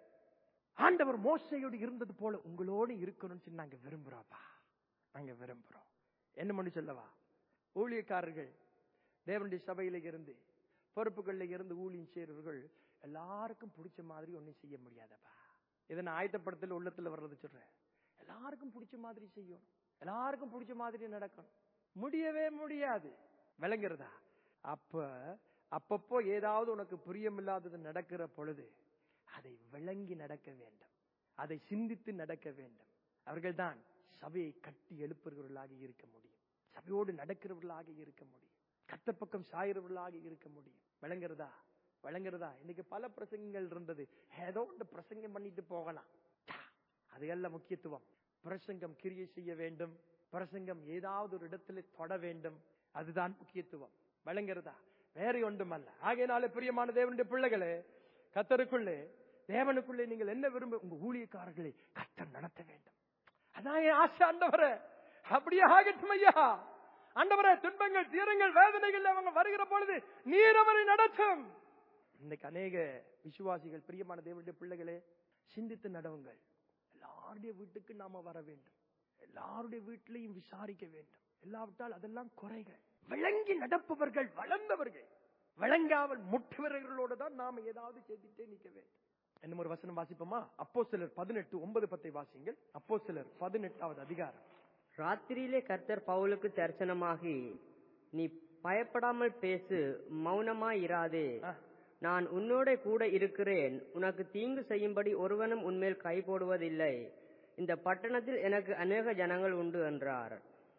Speaker 1: ஆண்டவர் மோசையோடு இருந்தது போல உங்களோடு இருக்கணும்னு சொல்லி நாங்க விரும்புறோம்ப்பா நாங்க விரும்புறோம் என்ன பண்ணி சொல்லவா ஊழியக்காரர்கள் தேவனுடைய சபையில இருந்து பொறுப்புகள்ல இருந்து ஊழியம் செய்றவர்கள் எல்லாருக்கும் பிடிச்ச மாதிரி ஒண்ணும் செய்ய முடியாதப்பா இதை நான் ஆயத்தப்படத்துல உள்ளத்துல வர்றது சொல்றேன் எல்லாருக்கும் பிடிச்ச மாதிரி செய்யணும் எல்லாருக்கும் பிடிச்ச மாதிரி நடக்கணும் முடியவே முடியாது விளங்குறதா அப்ப அப்பப்போ ஏதாவது உனக்கு புரியமில்லாதது நடக்கிற பொழுது அதை விளங்கி நடக்க வேண்டும் அதை சிந்தித்து நடக்க வேண்டும் அவர்கள்தான் சபையை கட்டி எழுப்புகிறவர்களாக இருக்க முடியும் சபையோடு நடக்கிறவர்களாக இருக்க முடியும் கத்த பக்கம் சாயிறவர்களாக இருக்க முடியும் விளங்குறதா விளங்குறதா இன்னைக்கு பல பிரசங்கங்கள் இருந்தது ஏதோ ஒன்று பிரசங்கம் பண்ணிட்டு போகலாம் ச்சா, அது அல்ல முக்கியத்துவம் பிரசங்கம் கிரியை செய்ய வேண்டும் பிரசங்கம் ஏதாவது ஒரு இடத்துல தொட வேண்டும் அதுதான் முக்கியத்துவம் விளங்குறதா வேற ஒன்றும் அல்ல ஆகையினால பிரியமான தேவனுடைய பிள்ளைகளே கத்தருக்குள்ளே தேவனுக்குள்ளே நீங்கள் என்ன விரும்ப உங்க ஊழியக்காரர்களை கத்தர் நடத்த வேண்டும் அதான் என் ஆசை ஆண்டவரே அப்படியே ஆகட்டும் ஐயா ஆண்டவரே துன்பங்கள் தீரங்கள் வேதனைகள் அவங்க வருகிற பொழுது நீர் அவரை நடத்தும் இன்னைக்கு அநேக விசுவாசிகள் பிரியமான தேவனுடைய பிள்ளைகளே சிந்தித்து நடவுங்கள் எல்லாருடைய வீட்டுக்கு நாம வர வேண்டும் எல்லாருடைய வீட்டிலையும் விசாரிக்க வேண்டும் இல்லாவிட்டால் அதெல்லாம் குறைகள் விளங்கி நடப்பவர்கள் வளர்ந்தவர்கள் விளங்காமல் முற்றவர்களோடு தான் நாம ஏதாவது செய்துட்டே நிக்க வேண்டும் இன்னும் ஒரு வசனம் வாசிப்போமா அப்போ சிலர் பதினெட்டு ஒன்பது பத்தை வாசிங்கள் அப்போ சிலர் பதினெட்டாவது அதிகாரம்
Speaker 2: ராத்திரியிலே கர்த்தர் பவுலுக்கு தரிசனமாகி நீ பயப்படாமல் பேசு மௌனமாயிராதே
Speaker 1: ஆ.
Speaker 2: நான் உன்னோட கூட இருக்கிறேன் உனக்கு தீங்கு செய்யும்படி ஒருவனும் உன்மேல் கை போடுவதில்லை இந்த பட்டணத்தில் எனக்கு அநேக ஜனங்கள் உண்டு என்றார்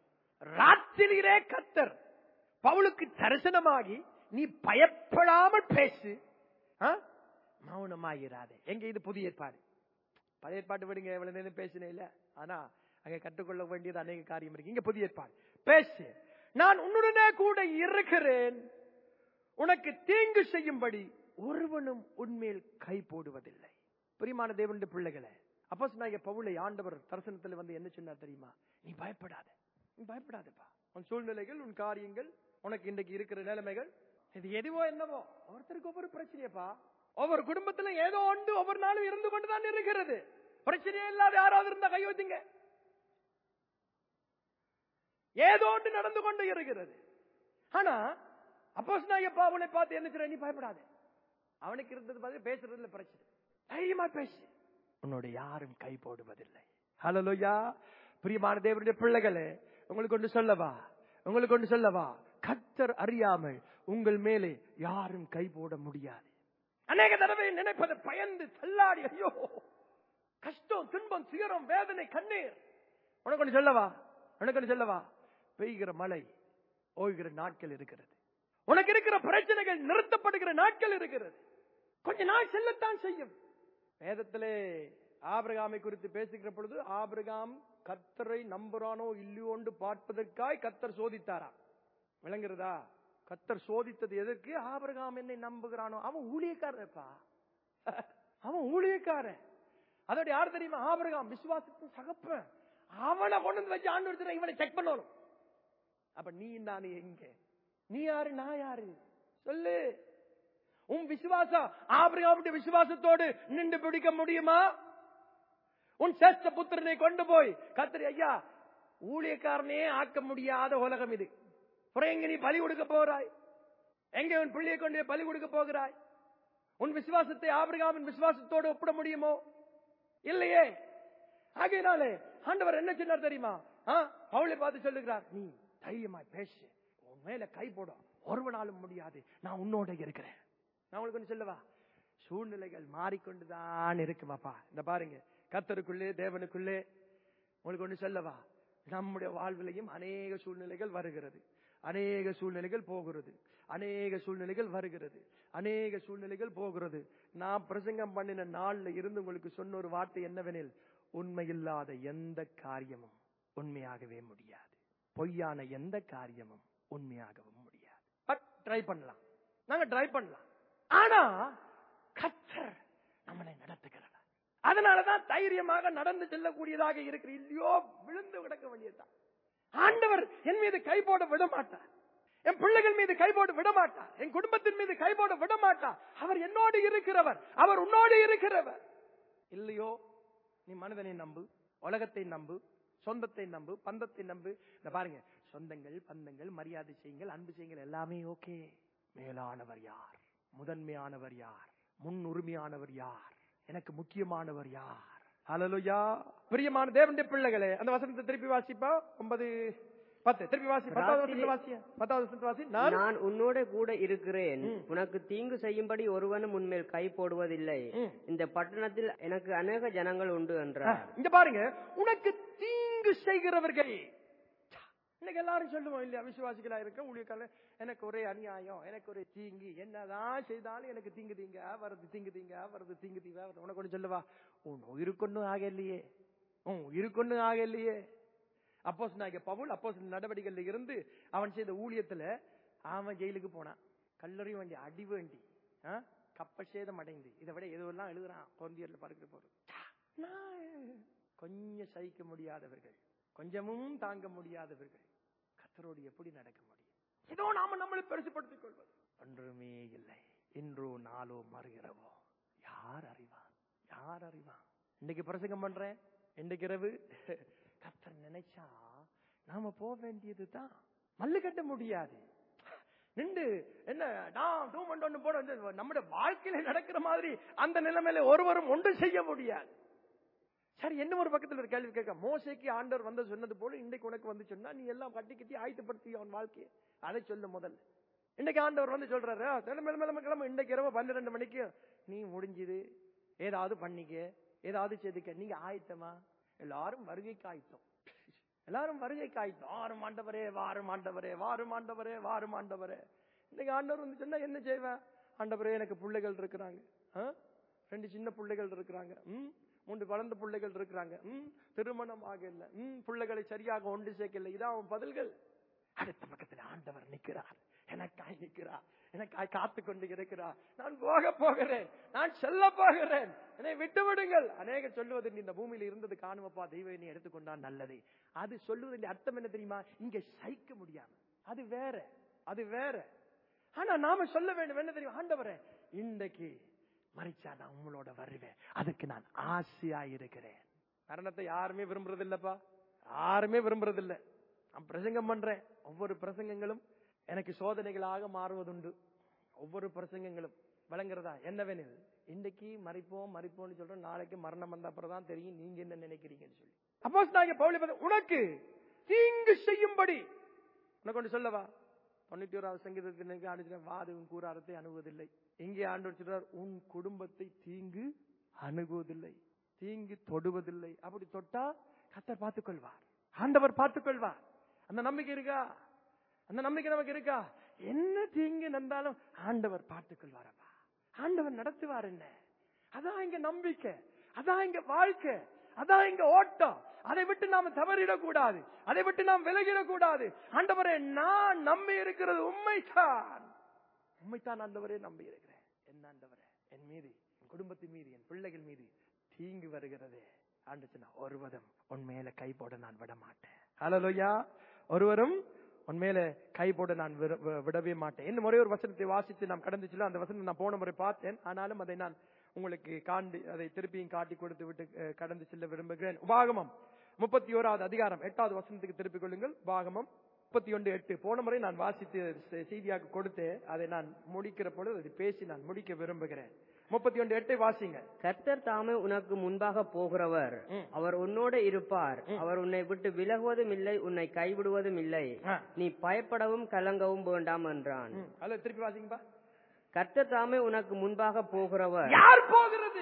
Speaker 1: ராத்திரியிலே கத்தர் பவுலுக்கு தரிசனமாகி நீ பயப்படாமல் பேசு ஆ? மௌனமாயிராதே எங்க இது புதிய ஏற்பாடு பழைய ஏற்பாட்டு விடுங்க எவ்வளவு நேரம் பேசினே இல்ல ஆனா அங்கே கற்றுக்கொள்ள வேண்டியது அநேக காரியம் இருக்கு இங்க புதிய ஏற்பாடு பேசு நான் உன்னுடனே கூட இருக்கிறேன் உனக்கு தீங்கு செய்யும்படி ஒருவனும் உன்மேல் கை போடுவதில்லை பிரியமான தேவனுடைய பிள்ளைகளே அப்போ சொன்னாங்க பவுளை ஆண்டவர் தரிசனத்தில் வந்து என்ன சொன்னார் தெரியுமா நீ பயப்படாத நீ பயப்படாதப்பா உன் சூழ்நிலைகள் உன் காரியங்கள் உனக்கு இன்றைக்கு இருக்கிற நிலைமைகள் இது எதுவோ என்னவோ ஒருத்தருக்கு ஒவ்வொரு பிரச்சனையப்பா ஒவ்வொரு குடும்பத்துல ஏதோ ஒன்று ஒவ்வொரு நாளும் இருந்து கொண்டுதான் இருக்கிறது பிரச்சனையே இல்லாத யாராவது இருந்தா கை வச்சுங்க ஏதோ ஒன்று நடந்து கொண்டு இருக்கிறது ஆனா அப்போஸ் நாயப்பா அவனை பார்த்து என்ன சொல்ற நீ பயப்படாத அவனுக்கு இருந்தது பார்த்து பேசுறதுல பிரச்சனை தைரியமா பேசு உன்னோட யாரும் கை போடுவதில்லை ஹலோயா பிரியமான தேவனுடைய பிள்ளைகளே உங்களுக்கு ஒன்று சொல்லவா உங்களுக்கு ஒன்று சொல்லவா கத்தர் அறியாமல் உங்கள் மேலே யாரும் கை போட முடியாது அநேக தடவை நினைப்பது பயந்து தள்ளாடி ஐயோ கஷ்டம் துன்பம் துயரம் வேதனை கண்ணீர் உனக்கு ஒன்று சொல்லவா உனக்கு ஒன்று சொல்லவா பெய்கிற மழை ஓய்கிற நாட்கள் இருக்கிறது உனக்கு இருக்கிற பிரச்சனைகள் நிறுத்தப்படுகிற நாட்கள் இருக்கிறது கொஞ்ச நாள் செல்லத்தான் செய்யும் வேதத்திலே ஆபிரகாமை குறித்து பேசுகிற பொழுது ஆபிரகாம் கத்தரை நம்புறானோ இல்லையோன்னு பார்ப்பதற்காய் கத்தர் சோதித்தாராம் விளங்குறதா கத்தர் சோதித்தது எதற்கு ஆபிரகாம் என்னை நம்புகிறானோ அவன் ஊழியக்காரப்பா அவன் ஊழியக்காரன் அதோட யார் தெரியுமா ஆபிரகாம் விசுவாசத்தின் சகப்பன் அவனை கொண்டு வந்து வச்சு ஆண்டு இவனை செக் பண்ணணும் அப்ப நீ நான் எங்க நீ யாரு நான் யாரு சொல்லு உன் விசுவாசம் ஆபிரகாமுடைய விசுவாசத்தோடு நின்று பிடிக்க முடியுமா உன் சேஷ்ட புத்திரனை கொண்டு போய் கத்திரி ஐயா ஊழியக்காரனே ஆக்க முடியாத உலகம் இது அப்புறம் எங்க நீ பலி கொடுக்க போகிறாய் எங்க உன் பிள்ளையை கொண்டு போய் பலி கொடுக்க போகிறாய் உன் விசுவாசத்தை ஆபிரகாமின் விசுவாசத்தோடு ஒப்பிட முடியுமோ இல்லையே ஆகையினாலே ஆண்டவர் என்ன சொன்னார் தெரியுமா அவளை பார்த்து சொல்லுகிறார் நீ தைரியமாய் பேசு உன் மேல கை போடும் ஒருவனாலும் முடியாது நான் உன்னோட இருக்கிறேன் நான் உங்களுக்கு ஒன்று சொல்லவா சூழ்நிலைகள் மாறிக்கொண்டுதான் இருக்கு பாப்பா இந்த பாருங்க கத்தருக்குள்ளே தேவனுக்குள்ளே உங்களுக்கு ஒன்று சொல்லவா நம்முடைய வாழ்விலையும் அநேக சூழ்நிலைகள் வருகிறது அநேக சூழ்நிலைகள் போகிறது அநேக சூழ்நிலைகள் வருகிறது அநேக சூழ்நிலைகள் போகிறது நான் பிரசங்கம் பண்ணின நாள்ல இருந்து உங்களுக்கு சொன்ன ஒரு வார்த்தை என்னவெனில் உண்மையில்லாத எந்த காரியமும் உண்மையாகவே முடியாது பொய்யான எந்த காரியமும் உண்மையாகவும் முடியாது பட் ட்ரை பண்ணலாம் நாங்க ட்ரை பண்ணலாம் ஆனா கத்தர் நம்மளை நடத்துகிறவர் அதனாலதான் தைரியமாக நடந்து செல்லக்கூடியதாக இருக்கிற இல்லையோ விழுந்து கிடக்க வேண்டியதுதான் ஆண்டவர் என் மீது கை போட விட மாட்டார் என் பிள்ளைகள் மீது கை போட விட மாட்டார் என் குடும்பத்தின் மீது கை போட விட மாட்டார் அவர் என்னோடு இருக்கிறவர் அவர் உன்னோடு இருக்கிறவர் இல்லையோ நீ மனிதனை நம்பு உலகத்தை நம்பு சொந்தத்தை நம்பு பந்தத்தை நம்பு இந்த பாருங்க சொந்தங்கள் பந்தங்கள் மரியாதை செய்யுங்கள் அன்பு செய்யுங்கள் எல்லாமே ஓகே மேலானவர் யார் முதன்மையானவர் யார் முன்னுரிமையானவர் யார் எனக்கு முக்கியமானவர் யார் ஹalleluya பிரியமான தேவனுடைய பிள்ளைகளே அந்த வசனத்தை திருப்பி வாசிப்பா ஒன்பது பத்து திருப்பி வாசி பத்தாவது வசனத்தை வாசி பத்தாவது வசனத்தை வாசி நான்
Speaker 2: நான் உன்னோட கூட இருக்கிறேன் உனக்கு தீங்கு செய்யும்படி ஒருவனும் உன்மேல் கை போடுவதில்லை
Speaker 1: ம்.
Speaker 2: இந்த பட்டணத்தில் எனக்கு அநேக ஜனங்கள் உண்டு என்றார்
Speaker 1: இங்க பாருங்க உனக்கு தீங்கு செய்கிறவர்கள் ச்சா, இன்னைக்கு எல்லாரும் சொல்லுவோம் இல்லையா விசுவாசிகளா இருக்க ஊழியக்காரர் எனக்கு ஒரே அநியாயம் எனக்கு ஒரே தீங்கு என்னதான் செய்தாலும் எனக்கு தீங்கு தீங்க வருது தீங்கு தீங்க வருது தீங்கு தீங்க வருது உனக்கு ஒண்ணு சொல்லவா உன் உயிருக்கொன்னும் ஆகலையே உன் உயிருக்கொன்னும் ஆகலையே அப்போஸ் நாங்க பவுல் அப்போஸ் நடவடிக்கையில இருந்து அவன் செய்த ஊழியத்துல அவன் ஜெயிலுக்கு போனான் கல்லறி வேண்டி அடி வேண்டி ஆ? கப்ப சேதம் அடைந்து இதை விட எதுவெல்லாம் எழுதுறான் கொந்தியர்ல பறக்கிற போறது நான் கொஞ்சம் சகிக்க முடியாதவர்கள் கொஞ்சமும் தாங்க முடியாதவர்கள் கத்தரோடு எப்படி நடக்க முடியும் ஏதோ நாம நம்மளை பெருசுப்படுத்திக் கொள்வது ஒன்றுமே இல்லை இன்றோ நாளோ மறுகிறவோ யார் அறிவான் யார் அறிவான் இன்னைக்கு பிரசங்கம் பண்றேன் இன்னைக்கு இரவு கத்தர் நினைச்சா நாம போக வேண்டியதுதான் மல்லு கட்ட முடியாது நின்று என்ன நான் டூ ஒன்று போட வந்து நம்முடைய வாழ்க்கையில நடக்கிற மாதிரி அந்த நிலைமையில ஒருவரும் ஒன்று செய்ய முடியாது சரி என்ன ஒரு பக்கத்துல ஒரு கேள்வி கேட்க மோசைக்கு ஆண்டவர் வந்து சொன்னது போல இன்னைக்கு உனக்கு வந்து சொன்னா நீ எல்லாம் கட்டி கட்டி ஆயத்தப்படுத்தி அவன் வாழ்க்கையை அதை சொல்லு முதல்ல இன்னைக்கு ஆண்டவர் வந்து சொல்றாரு மேல மேல கிளம்ப இன்னைக்கு இரவு பன்னிரெண்டு மணிக்கு நீ முடிஞ்சுது ஏதாவது பண்ணிக்க ஏதாவது செய்துக்க நீங்க ஆயத்தமா எல்லாரும் வருகைக்கு ஆயத்தம் எல்லாரும் வருகைக்கு ஆயத்தம் ஆறும் ஆண்டவரே வாரும் ஆண்டவரே வாரும் ஆண்டவரே வாரும் ஆண்டவரே இன்னைக்கு ஆண்டவர் வந்து சொன்னா என்ன செய்வேன் ஆண்டவரே எனக்கு பிள்ளைகள் இருக்கிறாங்க ஆ? ரெண்டு சின்ன பிள்ளைகள் இருக்கிறாங்க ம் மூன்று வளர்ந்த பிள்ளைகள் இருக்கிறாங்க ம் திருமணம் ஆகல ம் பிள்ளைகளை சரியாக ஒன்று சேர்க்கல இதான் அவன் பதில்கள் அடுத்த பக்கத்துல ஆண்டவர் நிற்கிறார் எனக்காய் நிற்கிறார் எனக்காய் காத்து கொண்டு இருக்கிறார் நான் போக போகிறேன் நான் செல்ல போகிறேன் என்னை விட்டு விடுங்கள் அநேக சொல்லுவது நீ இந்த பூமியில இருந்தது காணுமப்பா தெய்வம் நீ எடுத்துக்கொண்டா நல்லது அது சொல்லுவதன் அர்த்தம் என்ன தெரியுமா இங்க சகிக்க முடியாம அது வேற அது வேற ஆனா நாம சொல்ல வேண்டும் என்ன தெரியும் ஆண்டவரே இன்றைக்கு மறிச்சா நான் உங்களோட வருவேன் அதுக்கு நான் ஆசையா இருக்கிறேன் மரணத்தை யாருமே விரும்புறது இல்லப்பா யாருமே விரும்புறது இல்ல நான் பிரசங்கம் பண்றேன் ஒவ்வொரு பிரசங்கங்களும் எனக்கு சோதனைகளாக மாறுவதுண்டு ஒவ்வொரு பிரசங்கங்களும் விளங்குறதா என்னவெனில் இன்னைக்கு மறிப்போம் மறிப்போம்னு சொல்றோம் நாளைக்கு மரணம் வந்த அப்புறம் தான் தெரியும் நீங்க என்ன நினைக்கிறீங்கன்னு சொல்லி அப்போ நாங்க பவுலி பார்த்து, உனக்கு தீங்கு செய்யும்படி உனக்கு ஒன்று சொல்லவா தொண்ணூத்தி ஓராவது சங்கீதத்தினுக்கு அனுப்பின வாதவும் கூறாரத்தை அணுகுவதில்லை இங்கே ஆண்டு சொல்றார் உன் குடும்பத்தை தீங்கு அணுகுவதில்லை தீங்கு தொடுவதில்லை அப்படி தொட்டா கத்தர் பார்த்துக் கொள்வார் ஆண்டவர் பார்த்துக் கொள்வார் அந்த நம்பிக்கை இருக்கா அந்த நம்பிக்கை நமக்கு இருக்கா என்ன தீங்கு நடந்தாலும் ஆண்டவர் பார்த்துக் கொள்வாரப்பா ஆண்டவர் நடத்துவார் என்ன அதான் இங்க நம்பிக்கை அதான் இங்க வாழ்க்கை அதான் இங்க ஓட்டம் அதை விட்டு நாம தவறிடக் கூடாது அதை விட்டு நாம் விலகிடக் கூடாது ஆண்டவரே நான் நம்பி இருக்கிறது உண்மைதான் உண்மைத்தான் ஆண்டவரே நம்பி இருக்கிறேன் என்ன ஆண்டவரே என் மீது என் குடும்பத்தின் மீது என் பிள்ளைகள் மீது தீங்கு வருகிறதே ஆண்டு சொன்னா ஒருவரும் உன் மேல கை போட நான் விட மாட்டேன் ஹalleluya ஒருவரும் உன் மேல கை போட நான் விர- வி- விடவே மாட்டேன் இன்னும் ஒரே ஒரு வசனத்தை வாசித்து நாம் கடந்து செல்ல அந்த வசனம் நான் போன முறை பார்த்தேன் ஆனாலும் அதை நான் உங்களுக்கு காண்டி அதை திருப்பியும் காட்டி கொடுத்து விட்டு அஹ், கடந்து செல்ல விரும்புகிறேன் உபாகமம் முப்பத்தி ஓராவது அதிகாரம் எட்டாவது வசனத்துக்கு திருப்பிக் கொள்ளுங்கள் உபாகமம் முப்பத்தி ஒன்று எட்டு போன முறை நான் வாசித்து செ- செய்தியாக கொடுத்தேன் அதை நான் முடிக்கிற பொழுது அதை பேசி நான் முடிக்க விரும்புகிறேன் முப்பத்தி ஒன்று எட்டை வாசிங்க
Speaker 2: கர்த்தர் தாமே உனக்கு முன்பாக போகிறவர்
Speaker 1: ம்.
Speaker 2: அவர் உன்னோட இருப்பார் அவர் உன்னை விட்டு விலகுவதும் இல்லை உன்னை கைவிடுவதும் இல்லை
Speaker 1: ஆ.
Speaker 2: நீ பயப்படவும் கலங்கவும் வேண்டாம் என்றான்
Speaker 1: ம், அல்ல திருப்பி வாசிங்கப்பா
Speaker 2: கர்த்தர் தாமே உனக்கு முன்பாக போகிறவர்
Speaker 1: யார் போகிறது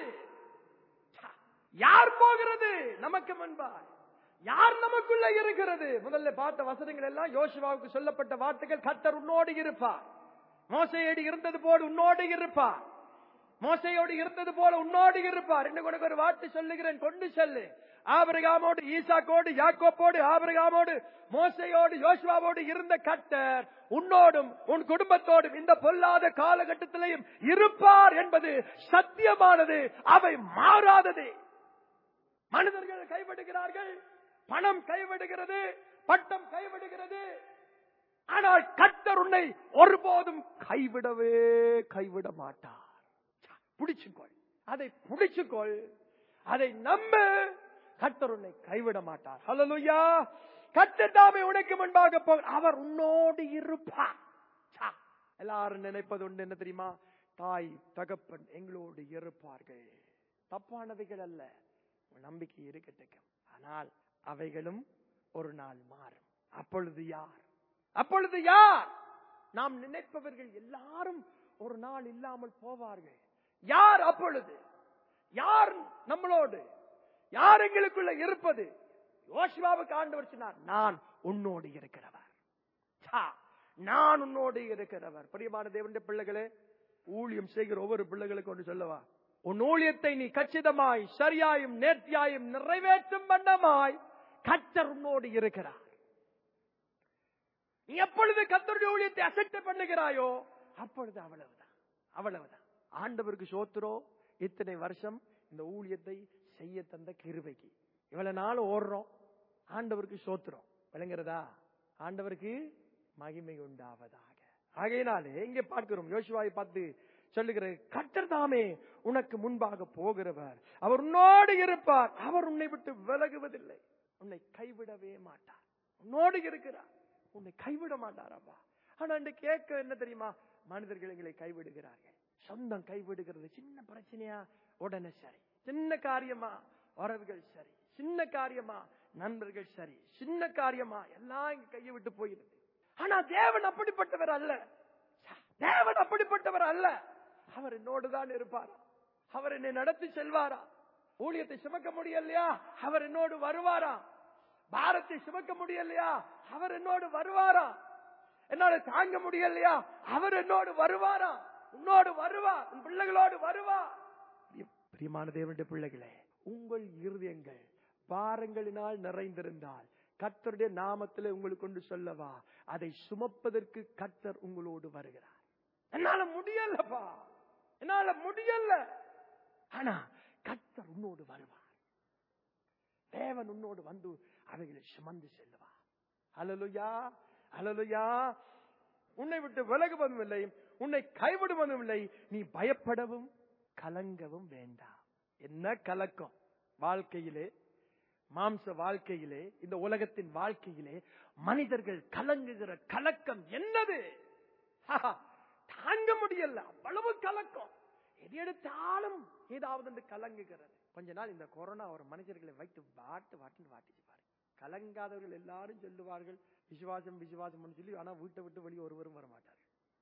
Speaker 1: யார் போகிறது நமக்கு முன்பாய் யார் நமக்குள்ள இருக்கிறது முதல்ல பார்த்த வசனங்கள் எல்லாம் யோசுவாவுக்கு சொல்லப்பட்ட வார்த்தைகள் கத்தர் உன்னோடு இருப்பார் மோசையோடு இருந்தது போல உன்னோடு இருப்பார் மோசையோடு இருந்தது போல உன்னோடு இருப்பார் இன்னும் உனக்கு ஒரு வார்த்தை சொல்லுகிறேன் கொண்டு செல்லு ஆபிரகாமோடு ஈசாக்கோடு யாக்கோப்போடு ஆபிரகாமோடு மோசையோடு யோசுவாவோடு இருந்த கட்டர் உன்னோடும் உன் குடும்பத்தோடும் இந்த பொல்லாத காலகட்டத்திலையும் இருப்பார் என்பது சத்தியமானது அவை மாறாதது மனிதர்கள் கைவிடுகிறார்கள் பணம் கைவிடுகிறது பட்டம் கைவிடுகிறது ஆனால் கர்த்தர் உன்னை ஒருபோதும் கைவிடவே கைவிட மாட்டார் பிடிச்சுக்கொள் அதை பிடிச்சுக்கொள் அதை நம்பு கர்த்தர் உன்னை கைவிட மாட்டார் ஹalleluya கர்த்தர் தாமே உனக்கு முன்பாக போ அவர் உன்னோடு இருப்பார் சா. எல்லாரும் நினைப்பது உண்டு என்ன தெரியுமா தாய் தகப்பன் எங்களோடு இருப்பார்கள் தப்பானவைகள் அல்ல உன் நம்பிக்கை இருக்கட்டும் ஆனால் அவைகளும் ஒரு நாள் மாறும் அப்பொழுது யார் அப்பொழுது யார் நாம் நினைப்பவர்கள் எல்லாரும் ஒரு நாள் இல்லாமல் போவார்கள் யார் அப்பொழுது யார் நம்மளோடு யார் எங்களுக்குள்ள இருப்பது யோசுவாவுக்கு ஆண்டவர் சொன்னார் நான் உன்னோடு இருக்கிறவர் சா, நான் உன்னோடு இருக்கிறவர் பிரியமான தேவனுடைய பிள்ளைகளே ஊழியம் செய்கிற ஒவ்வொரு பிள்ளைகளுக்கு ஒன்று சொல்லவா உன் ஊழியத்தை நீ கச்சிதமாய் சரியாயும் நேர்த்தியாயும் நிறைவேற்றும் வண்ணமாய் கத்தர் உன்னோடு இருக்கிறார் நீ எப்பொழுது கத்தருடைய ஊழியத்தை அசட்டை பண்ணுகிறாயோ அப்பொழுது அவ்வளவுதான் அவ்வளவுதான் ஆண்டவருக்கு சோத்துரோ இத்தனை வருஷம் இந்த ஊழியத்தை செய்ய தந்த கிருபைக்கு இவ்வளவு நாள் ஓடுறோம் ஆண்டவருக்கு சோத்துறோம் விளங்குறதா ஆண்டவருக்கு மகிமை உண்டாவதாக ஆகையினாலே இங்கே பார்க்கிறோம் யோசுவாவை பார்த்து சொல்லுகிற கர்த்தர் தாமே உனக்கு முன்பாக போகிறவர் அவர் உன்னோடு இருப்பார் அவர் உன்னை விட்டு விலகுவதில்லை உன்னை கைவிடவே மாட்டார் உன்னோடு இருக்கிறார் உன்னை கைவிட மாட்டாரப்பா ஆனா இந்த கேட்க என்ன தெரியுமா மனிதர்கள் எங்களை கைவிடுகிறார்கள் சொந்தம் கைவிடுகிறது சின்ன பிரச்சனையா உடனே சரி சின்ன காரியமா உறவுகள் சரி சின்ன காரியமா நண்பர்கள் சரி சின்ன காரியமா எல்லாம் இங்க கையை விட்டு போயிடுது ஆனா தேவன் அப்படிப்பட்டவர் அல்ல தேவன் அப்படிப்பட்டவர் அல்ல அவர் என்னோடு தான் இருப்பார் அவர் என்னை நடத்தி செல்வாரா ஊழியத்தை சுமக்க முடியலையா அவர் என்னோடு வருவாரா பாரத்தை சுமக்க முடியலையா அவர் என்னோடு வருவாரா என்னால தாங்க முடியலையா அவர் என்னோடு வருவாரா உன்னோடு வருவா உன் பிள்ளைகளோடு வருவா பிரிய- பிரியமான தேவனுடைய பிள்ளைகளே உங்கள் இருதயங்கள் பாரங்களினால் நிறைந்திருந்தால் கர்த்தருடைய நாமத்திலே உங்களுக்கு கொண்டு சொல்லவா அதை சுமப்பதற்கு கர்த்தர் உங்களோடு வருகிறார் என்னால முடியலப்பா என்னால முடியல ஆனா கர்த்தர் உன்னோடு வருவார் தேவன் உன்னோடு வந்து அவைகளை சுமந்து செல்லுவார் அலலுயா அலலுயா உன்னை விட்டு விலகுவதும் இல்லை உன்னை கைவிடுவதும் இல்லை நீ பயப்படவும் கலங்கவும் வேண்டாம் என்ன கலக்கம் வாழ்க்கையிலே மாம்ச வாழ்க்கையிலே இந்த உலகத்தின் வாழ்க்கையிலே மனிதர்கள் கலங்குகிற கலக்கம் என்னது ஹஹா, தாங்க முடியல அவ்வளவு கலக்கம் எது எடுத்தாலும் ஏதாவது ஒன்று கலங்குகிறது கொஞ்ச நாள் இந்த கொரோனா ஒரு மனிதர்களை வைத்து வாட்டு வாட்டுன்னு வாட்டிச்சு பாரு கலங்காதவர்கள் எல்லாரும் சொல்லுவார்கள் விசுவாசம் விசுவாசம் சொல்லி ஆனா வீட்டை விட்டு வெளியே ஒருவரும் வர மாட்டார்கள்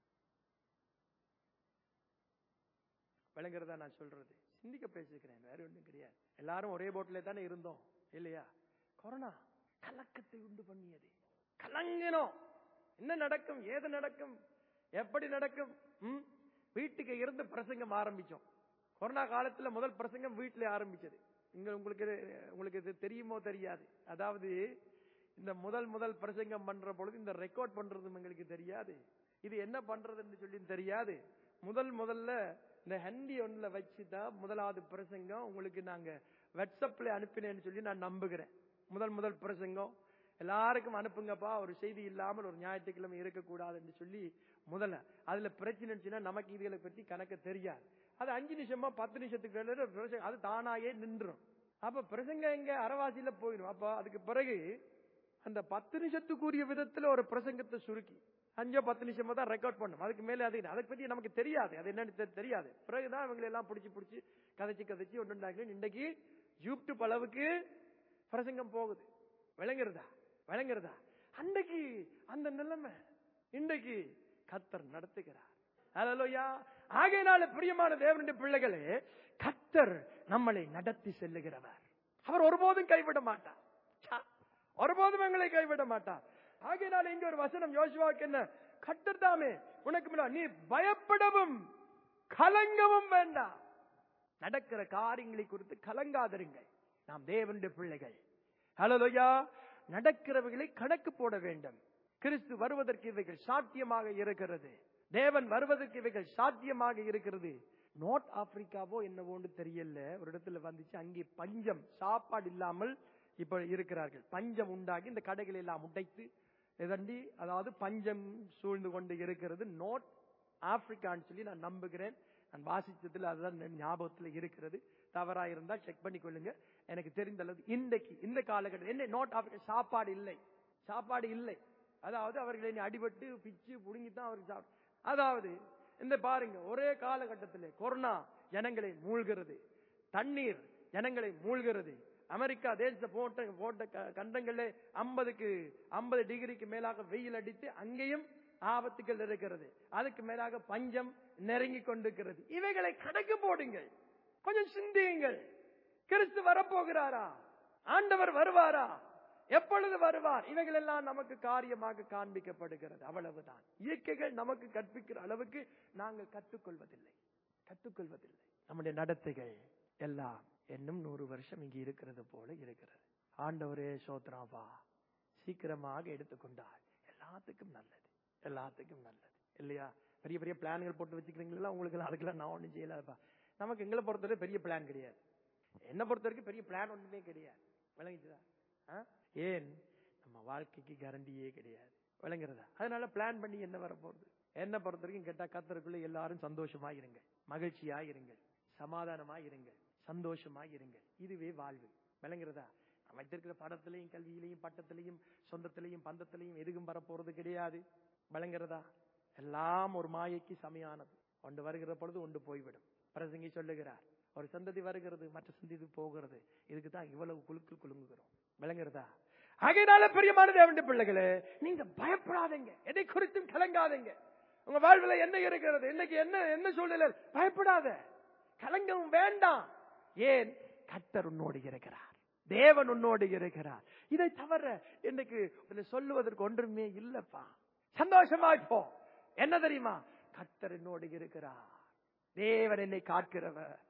Speaker 1: விளங்குறதா நான் சொல்றது சிந்திக்க பேசிக்கிறேன் வேற ஒண்ணும் கிடையாது எல்லாரும் ஒரே போட்டிலே தானே இருந்தோம் இல்லையா கொரோனா கலக்கத்தை உண்டு பண்ணியது கலங்கினோம் என்ன நடக்கும் ஏது நடக்கும் எப்படி நடக்கும் ம்? வீட்டுக்கு இருந்து பிரசங்கம் ஆரம்பிச்சோம் கொரோனா காலத்துல முதல் பிரசங்கம் வீட்டிலே ஆரம்பிச்சது இங்க உங்களுக்கு இது- உங்களுக்கு இது தெரியுமோ தெரியாது அதாவது இந்த முதல் முதல் பிரசங்கம் பண்ற பொழுது இந்த ரெக்கார்ட் பண்றதும் எங்களுக்கு தெரியாது இது என்ன பண்றதுன்னு சொல்லி தெரியாது முதல் முதல்ல இந்த ஹண்டி ஒண்ணுல வச்சுதான் முதலாவது பிரசங்கம் உங்களுக்கு நாங்க வாட்ஸ்அப்ல அனுப்பினேன்னு சொல்லி நான் நம்புகிறேன் முதல் முதல் பிரசங்கம் எல்லாருக்கும் அனுப்புங்கப்பா ஒரு செய்தி இல்லாமல் ஒரு ஞாயிற்றுக்கிழமை இருக்கக்கூடாதுன்னு சொல்லி முதல்ல அதுல பிரச்சனை இருந்துச்சுன்னா நமக்கு இதுகளை பற்றி கணக்கு தெரியாது அது அஞ்சு நிமிஷமா பத்து நிமிஷத்துக்கு இடையில பிரசங்கம் அது தானாயே நின்றும் அப்ப பிரசங்கம் எங்க அரவாசியில போயிடும் அப்ப அதுக்கு பிறகு அந்த பத்து நிமிஷத்துக்குரிய விதத்துல ஒரு பிரசங்கத்தை சுருக்கி அஞ்சோ பத்து நிமிஷமா தான் ரெக்கார்ட் பண்ணும் அதுக்கு மேல அது அதை பத்தி நமக்கு தெரியாது அது என்னன்னு தெ- தெரியாது பிறகுதான் இவங்களை எல்லாம் பிடிச்சி பிடிச்சி கதைச்சு கதைச்சு ஒன்று இன்னைக்கு யூடியூப் அளவுக்கு பிரசங்கம் போகுது விளங்குறதா விளங்குறதா அன்னைக்கு அந்த நிலைமை இன்றைக்கு கத்தர் நடத்துகிறார் ஹalleluya ஆகையினால பிரியமான தேவனுடைய பிள்ளைகளே கத்தர் நம்மளை நடத்தி செல்லுகிறவர் அவர் ஒருபோதும் கைவிட மாட்டார் ச்சா, ஒருபோதும் எங்களை கைவிட மாட்டார் ஆகையினால இங்க ஒரு வசனம் யோசுவாக்கு என்ன கத்தர் தாமே உனக்கு முன்னாடி நீ பயப்படவும் கலங்கவும் வேண்டாம் நடக்கிற காரியங்களை குறித்து கலங்காதிருங்கள் நாம் தேவனுடைய பிள்ளைகள் ஹalleluya நடக்கிறவைகளை கணக்கு போட வேண்டும் கிறிஸ்து வருவதற்கு இவைகள் சாத்தியமாக இருக்கிறது தேவன் வருவதற்கு இவைகள் சாத்தியமாக இருக்கிறது நோர்த் ஆப்பிரிக்காவோ என்னவோன்னு தெரியல ஒரு இடத்துல வந்துச்சு அங்கே பஞ்சம் சாப்பாடு இல்லாமல் இப்ப இருக்கிறார்கள் பஞ்சம் உண்டாகி இந்த கடைகளை எல்லாம் உடைத்து இதண்டி அதாவது பஞ்சம் சூழ்ந்து கொண்டு இருக்கிறது நோர்த் ஆப்பிரிக்கான்னு சொல்லி நான் நம்புகிறேன் நான் வாசிச்சதுல அதுதான் என் ஞாபகத்துல இருக்கிறது தவறா இருந்தா செக் பண்ணி கொள்ளுங்க எனக்கு தெரிந்த அளவு இன்றைக்கு இந்த காலகட்டம் என்ன நோட் ஆப்பிரிக்கா சாப்பாடு இல்லை சாப்பாடு இல்லை அதாவது அவர்களை இனி அடிபட்டு பிச்சு புடுங்கி தான் அவருக்கு சாப்பிடு அதாவது இந்த பாருங்க ஒரே காலகட்டத்திலே கொரோனா ஜனங்களை மூழ்கிறது தண்ணீர் ஜனங்களை மூழ்கிறது அமெரிக்கா தேச போட்ட போட்ட க- கண்டங்களே ஐம்பதுக்கு ஐம்பது டிகிரிக்கு மேலாக வெயில் அடித்து அங்கேயும் ஆபத்துகள் இருக்கிறது அதுக்கு மேலாக பஞ்சம் நெருங்கி கொண்டிருக்கிறது இவைகளை கணக்கு போடுங்கள் கொஞ்சம் சிந்தியுங்கள் கிறிஸ்து வரப்போகிறாரா ஆண்டவர் வருவாரா எப்பொழுது வருவார் இவைகள் எல்லாம் நமக்கு காரியமாக காண்பிக்கப்படுகிறது அவ்வளவுதான் இயற்கைகள் நமக்கு கற்பிக்கிற அளவுக்கு நாங்கள் கற்றுக்கொள்வதில்லை கற்றுக்கொள்வதில்லை நம்முடைய நடத்தைகள் எல்லாம் இன்னும் நூறு வருஷம் இங்கு இருக்கிறது போல இருக்கிறது ஆண்டவரே சோத்ராவா சீக்கிரமாக எடுத்துக்கொண்டால் எல்லாத்துக்கும் நல்லது எல்லாத்துக்கும் நல்லது இல்லையா பெரிய பெரிய பிளான்கள் போட்டு வச்சுக்கிறீங்களா உங்களுக்கு அதுக்கெல்லாம் நான் ஒண்ணும் செய்யலப்பா நமக்கு எங்களை பொறுத்தவரை பெரிய பிளான் கிடையாது என்ன பொறுத்த வரைக்கும் பெரிய பிளான் ஒண்ணுமே கிடையாது விளங்கிச்சுதா ஆ? ஏன் நம்ம வாழ்க்கைக்கு கேரண்டியே கிடையாது விளங்குறதா அதனால பிளான் பண்ணி என்ன வர போகுது என்ன பொறுத்த வரைக்கும் கேட்டா கத்தருக்குள்ள எல்லாரும் சந்தோஷமா இருங்கள் மகிழ்ச்சியா இருங்கள் சமாதானமா இருங்கள் சந்தோஷமா இருங்கள் இதுவே வாழ்வு விளங்குறதா நான் வைத்திருக்கிற படத்திலையும் கல்வியிலையும் பட்டத்திலையும் சொந்தத்திலையும் பந்தத்திலையும் எதுக்கும் வரப்போறது கிடையாது விளங்குறதா எல்லாம் ஒரு மாயைக்கு சமையானது ஒன்று வருகிற பொழுது ஒன்று போய்விடும் பிரசங்கி சொல்லுகிறார் ஒரு சந்ததி வருகிறது மற்ற சந்ததி போகிறது இதுக்கு தான் இவ்வளவு குலுக்கு குலுங்குகிறோம் விளங்குறதா ஆகையினால பிரியமான தேவனுடைய பிள்ளைகளே நீங்க பயப்படாதீங்க எதை குறித்தும் கலங்காதீங்க உங்க வாழ்வுல என்ன இருக்கிறது இன்னைக்கு என்ன என்ன சூழ்நிலை பயப்படாத கலங்கவும் வேண்டாம் ஏன் கர்த்தர் உன்னோடு இருக்கிறார் தேவன் உன்னோடு இருக்கிறார் இதை தவிர இன்னைக்கு இதுல சொல்லுவதற்கு ஒன்றுமே இல்லப்பா சந்தோஷமாய் போ என்ன தெரியுமா கர்த்தர் என்னோடு இருக்கிறார் தேவன் என்னை காக்கிறவர்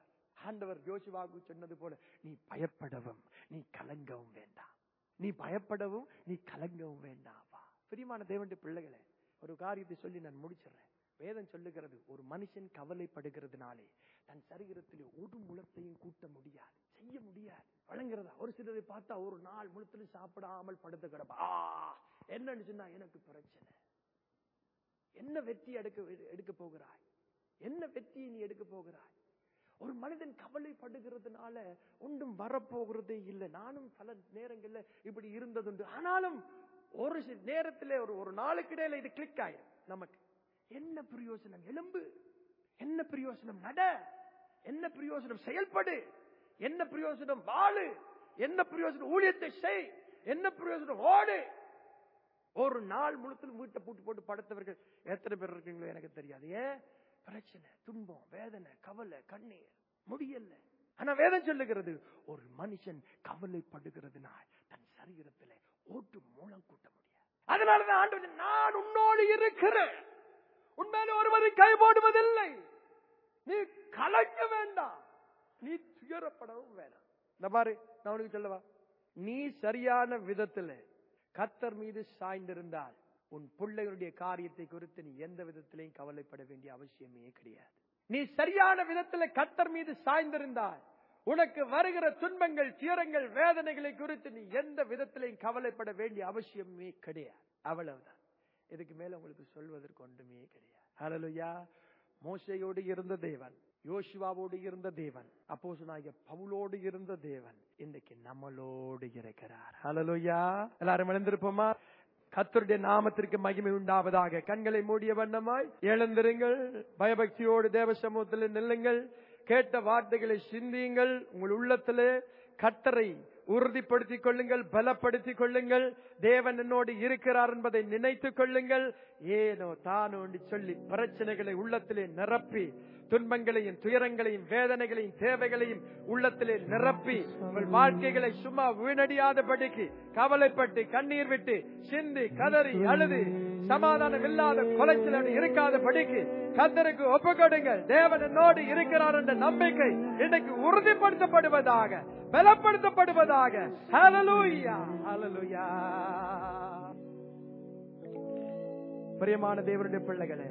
Speaker 1: ஆண்டவர் யோசுவாவுக்கு சொன்னது போல நீ பயப்படவும் நீ கலங்கவும் வேண்டாம் நீ பயப்படவும் நீ கலங்கவும் வேண்டாம் வா பிரியமான தேவனுடைய பிள்ளைகளே ஒரு காரியத்தை சொல்லி நான் முடிச்சிடுறேன் வேதம் சொல்லுகிறது ஒரு மனுஷன் கவலைப்படுகிறதுனாலே தன் சரீரத்திலே ஒரு முளத்தையும் கூட்ட முடியாது செய்ய முடியாது வழங்குறதா ஒரு சிலரை பார்த்தா ஒரு நாள் முழுத்திலும் சாப்பிடாமல் படுத்து கிடப்பா ஆ, என்னன்னு சொன்னா எனக்கு பிரச்சனை என்ன வெற்றி எடுக்க எடுக்க போகிறாய் என்ன வெற்றியை நீ எடுக்க போகிறாய் ஒரு மனிதன் கவலைப்படுகிறதுனால ஒன்றும் வரப்போகிறதே இல்லை நானும் பல நேரங்கள்ல இப்படி இருந்ததுண்டு ஆனாலும் ஒரு சில நேரத்துல ஒரு ஒரு நாளுக்கு இடையில இது கிளிக் ஆயிடும் நமக்கு என்ன பிரயோசனம் எலும்பு என்ன பிரயோசனம் நட என்ன பிரயோசனம் செயல்படு என்ன பிரயோசனம் வாழு என்ன பிரயோசனம் ஊழியத்தை செய் என்ன பிரயோசனம் ஓடு ஒரு நாள் முழுத்தில் வீட்டை பூட்டு போட்டு படுத்தவர்கள் எத்தனை பேர் இருக்கீங்களோ எனக்கு தெரியாது ஏன் பிரச்சனை துன்பம் வேதனை கவலை கண்ணீர் முடியல ஆனா வேதம் சொல்லுகிறது ஒரு மனுஷன் கவலைப்படுகிறதுனால் தன் சரீரத்திலே ஓட்டு மூலம் கூட்ட முடியாது அதனாலதான் ஆண்டவர் நான் உன்னோடு இருக்கிறேன் உண்மையில ஒருவரை கை போடுவதில்லை நீ கலங்க வேண்டாம் நீ துயரப்படவும் வேண்டாம் இந்த பாரு நான் உனக்கு சொல்லவா நீ சரியான விதத்துல கத்தர் மீது சாய்ந்திருந்தால் உன் பிள்ளைகளுடைய காரியத்தை குறித்து நீ எந்த விதத்திலையும் கவலைப்பட வேண்டிய அவசியமே கிடையாது நீ சரியான விதத்துல கத்தர் மீது சாய்ந்திருந்தால் உனக்கு வருகிற துன்பங்கள் துயரங்கள் வேதனைகளை குறித்து நீ எந்த விதத்திலையும் கவலைப்பட வேண்டிய அவசியமே கிடையாது அவ்வளவுதான் இதுக்கு மேல உங்களுக்கு சொல்வதற்கு ஒன்றுமே கிடையாது ஹalleluya மோசையோடு இருந்த தேவன் யோசுவாவோடு இருந்த தேவன் அப்போஸ்தலனாகிய பவுலோடு இருந்த தேவன் இன்னைக்கு நம்மளோடு இருக்கிறார் ஹalleluya எல்லாரும் எழுந்திருப்போமா கத்தருடைய நாமத்திற்கு மகிமை உண்டாவதாக கண்களை மூடிய வண்ணமாய் எழுந்திருங்கள் பயபக்தியோடு தேவ சமூகத்தில் நில்லுங்கள் கேட்ட வார்த்தைகளை சிந்தியுங்கள் உங்கள் உள்ளத்திலே கத்தரை உறுதிப்படுத்திக் கொள்ளுங்கள் பலப்படுத்திக் கொள்ளுங்கள் தேவன் என்னோடு இருக்கிறார் என்பதை நினைத்துக் கொள்ளுங்கள் ஏனோ தானோ என்று சொல்லி பிரச்சனைகளை உள்ளத்திலே நிரப்பி துன்பங்களையும் துயரங்களையும் வேதனைகளையும் தேவைகளையும் உள்ளத்திலே நிரப்பி உங்கள் வாழ்க்கைகளை சும்மா வீணடியாதபடிக்கு கவலைப்பட்டு கண்ணீர் விட்டு சிந்தி கதறி அழுது சமாதானம் இல்லாத கொலைச்சல் இருக்காதபடிக்கு கத்தருக்கு ஒப்புக்கொடுங்கள் தேவன் என்னோடு இருக்கிறார் என்ற நம்பிக்கை இன்னைக்கு உறுதிப்படுத்தப்படுவதாக பலப்படுத்தப்படுவதாக ஹalleluya ஹalleluya பிரியமான தேவனுடைய பிள்ளைகளே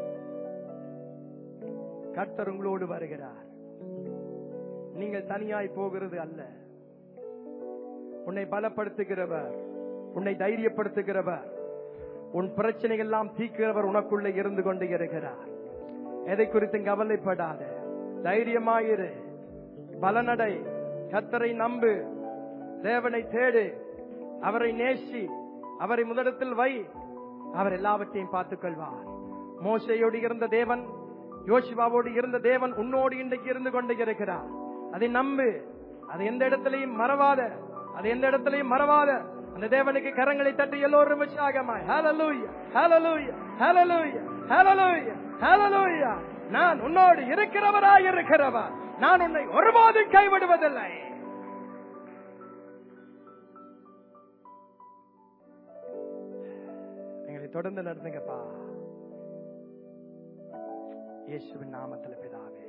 Speaker 1: கர்த்தர் உங்களோடு வருகிறார் நீங்கள் தனியாய் போகிறது அல்ல உன்னை பலப்படுத்துகிறவர் உன்னை தைரியப்படுத்துகிறவர் உன் பிரச்சனைகள் எல்லாம் தீக்கிறவர் உனக்குள்ளே இருந்து கொண்டு இருக்கிறார் எதை குறித்தும் கவலைப்படாத தைரியமாயிரு பலனடை கத்தரை நம்பு தேவனை தேடு அவரை நேசி அவரை முதலிடத்தில் வை அவர் எல்லாவற்றையும் பார்த்துக் கொள்வார் மோசையோடு இருந்த தேவன் யோசிவாவோடு இருந்த தேவன் உன்னோடு இன்றைக்கு இருந்து கொண்டு இருக்கிறார் அதை நம்பு அதை எந்த இடத்திலையும் மறவாத அதை எந்த இடத்திலையும் மறவாத அந்த தேவனுக்கு கரங்களை தட்டி எல்லோரும் உற்சாகமாய் ஹalleluya ஹalleluya ஹalleluya ஹalleluya ஹalleluya நான் உன்னோடு இருக்கிறவராய் இருக்கிறவர் நான் உன்னை ஒருபோதும் கைவிடுவதில்லை எங்களை தொடர்ந்து நடந்துங்கப்பா இயேசுவின் நாமத்தில் பிதாவே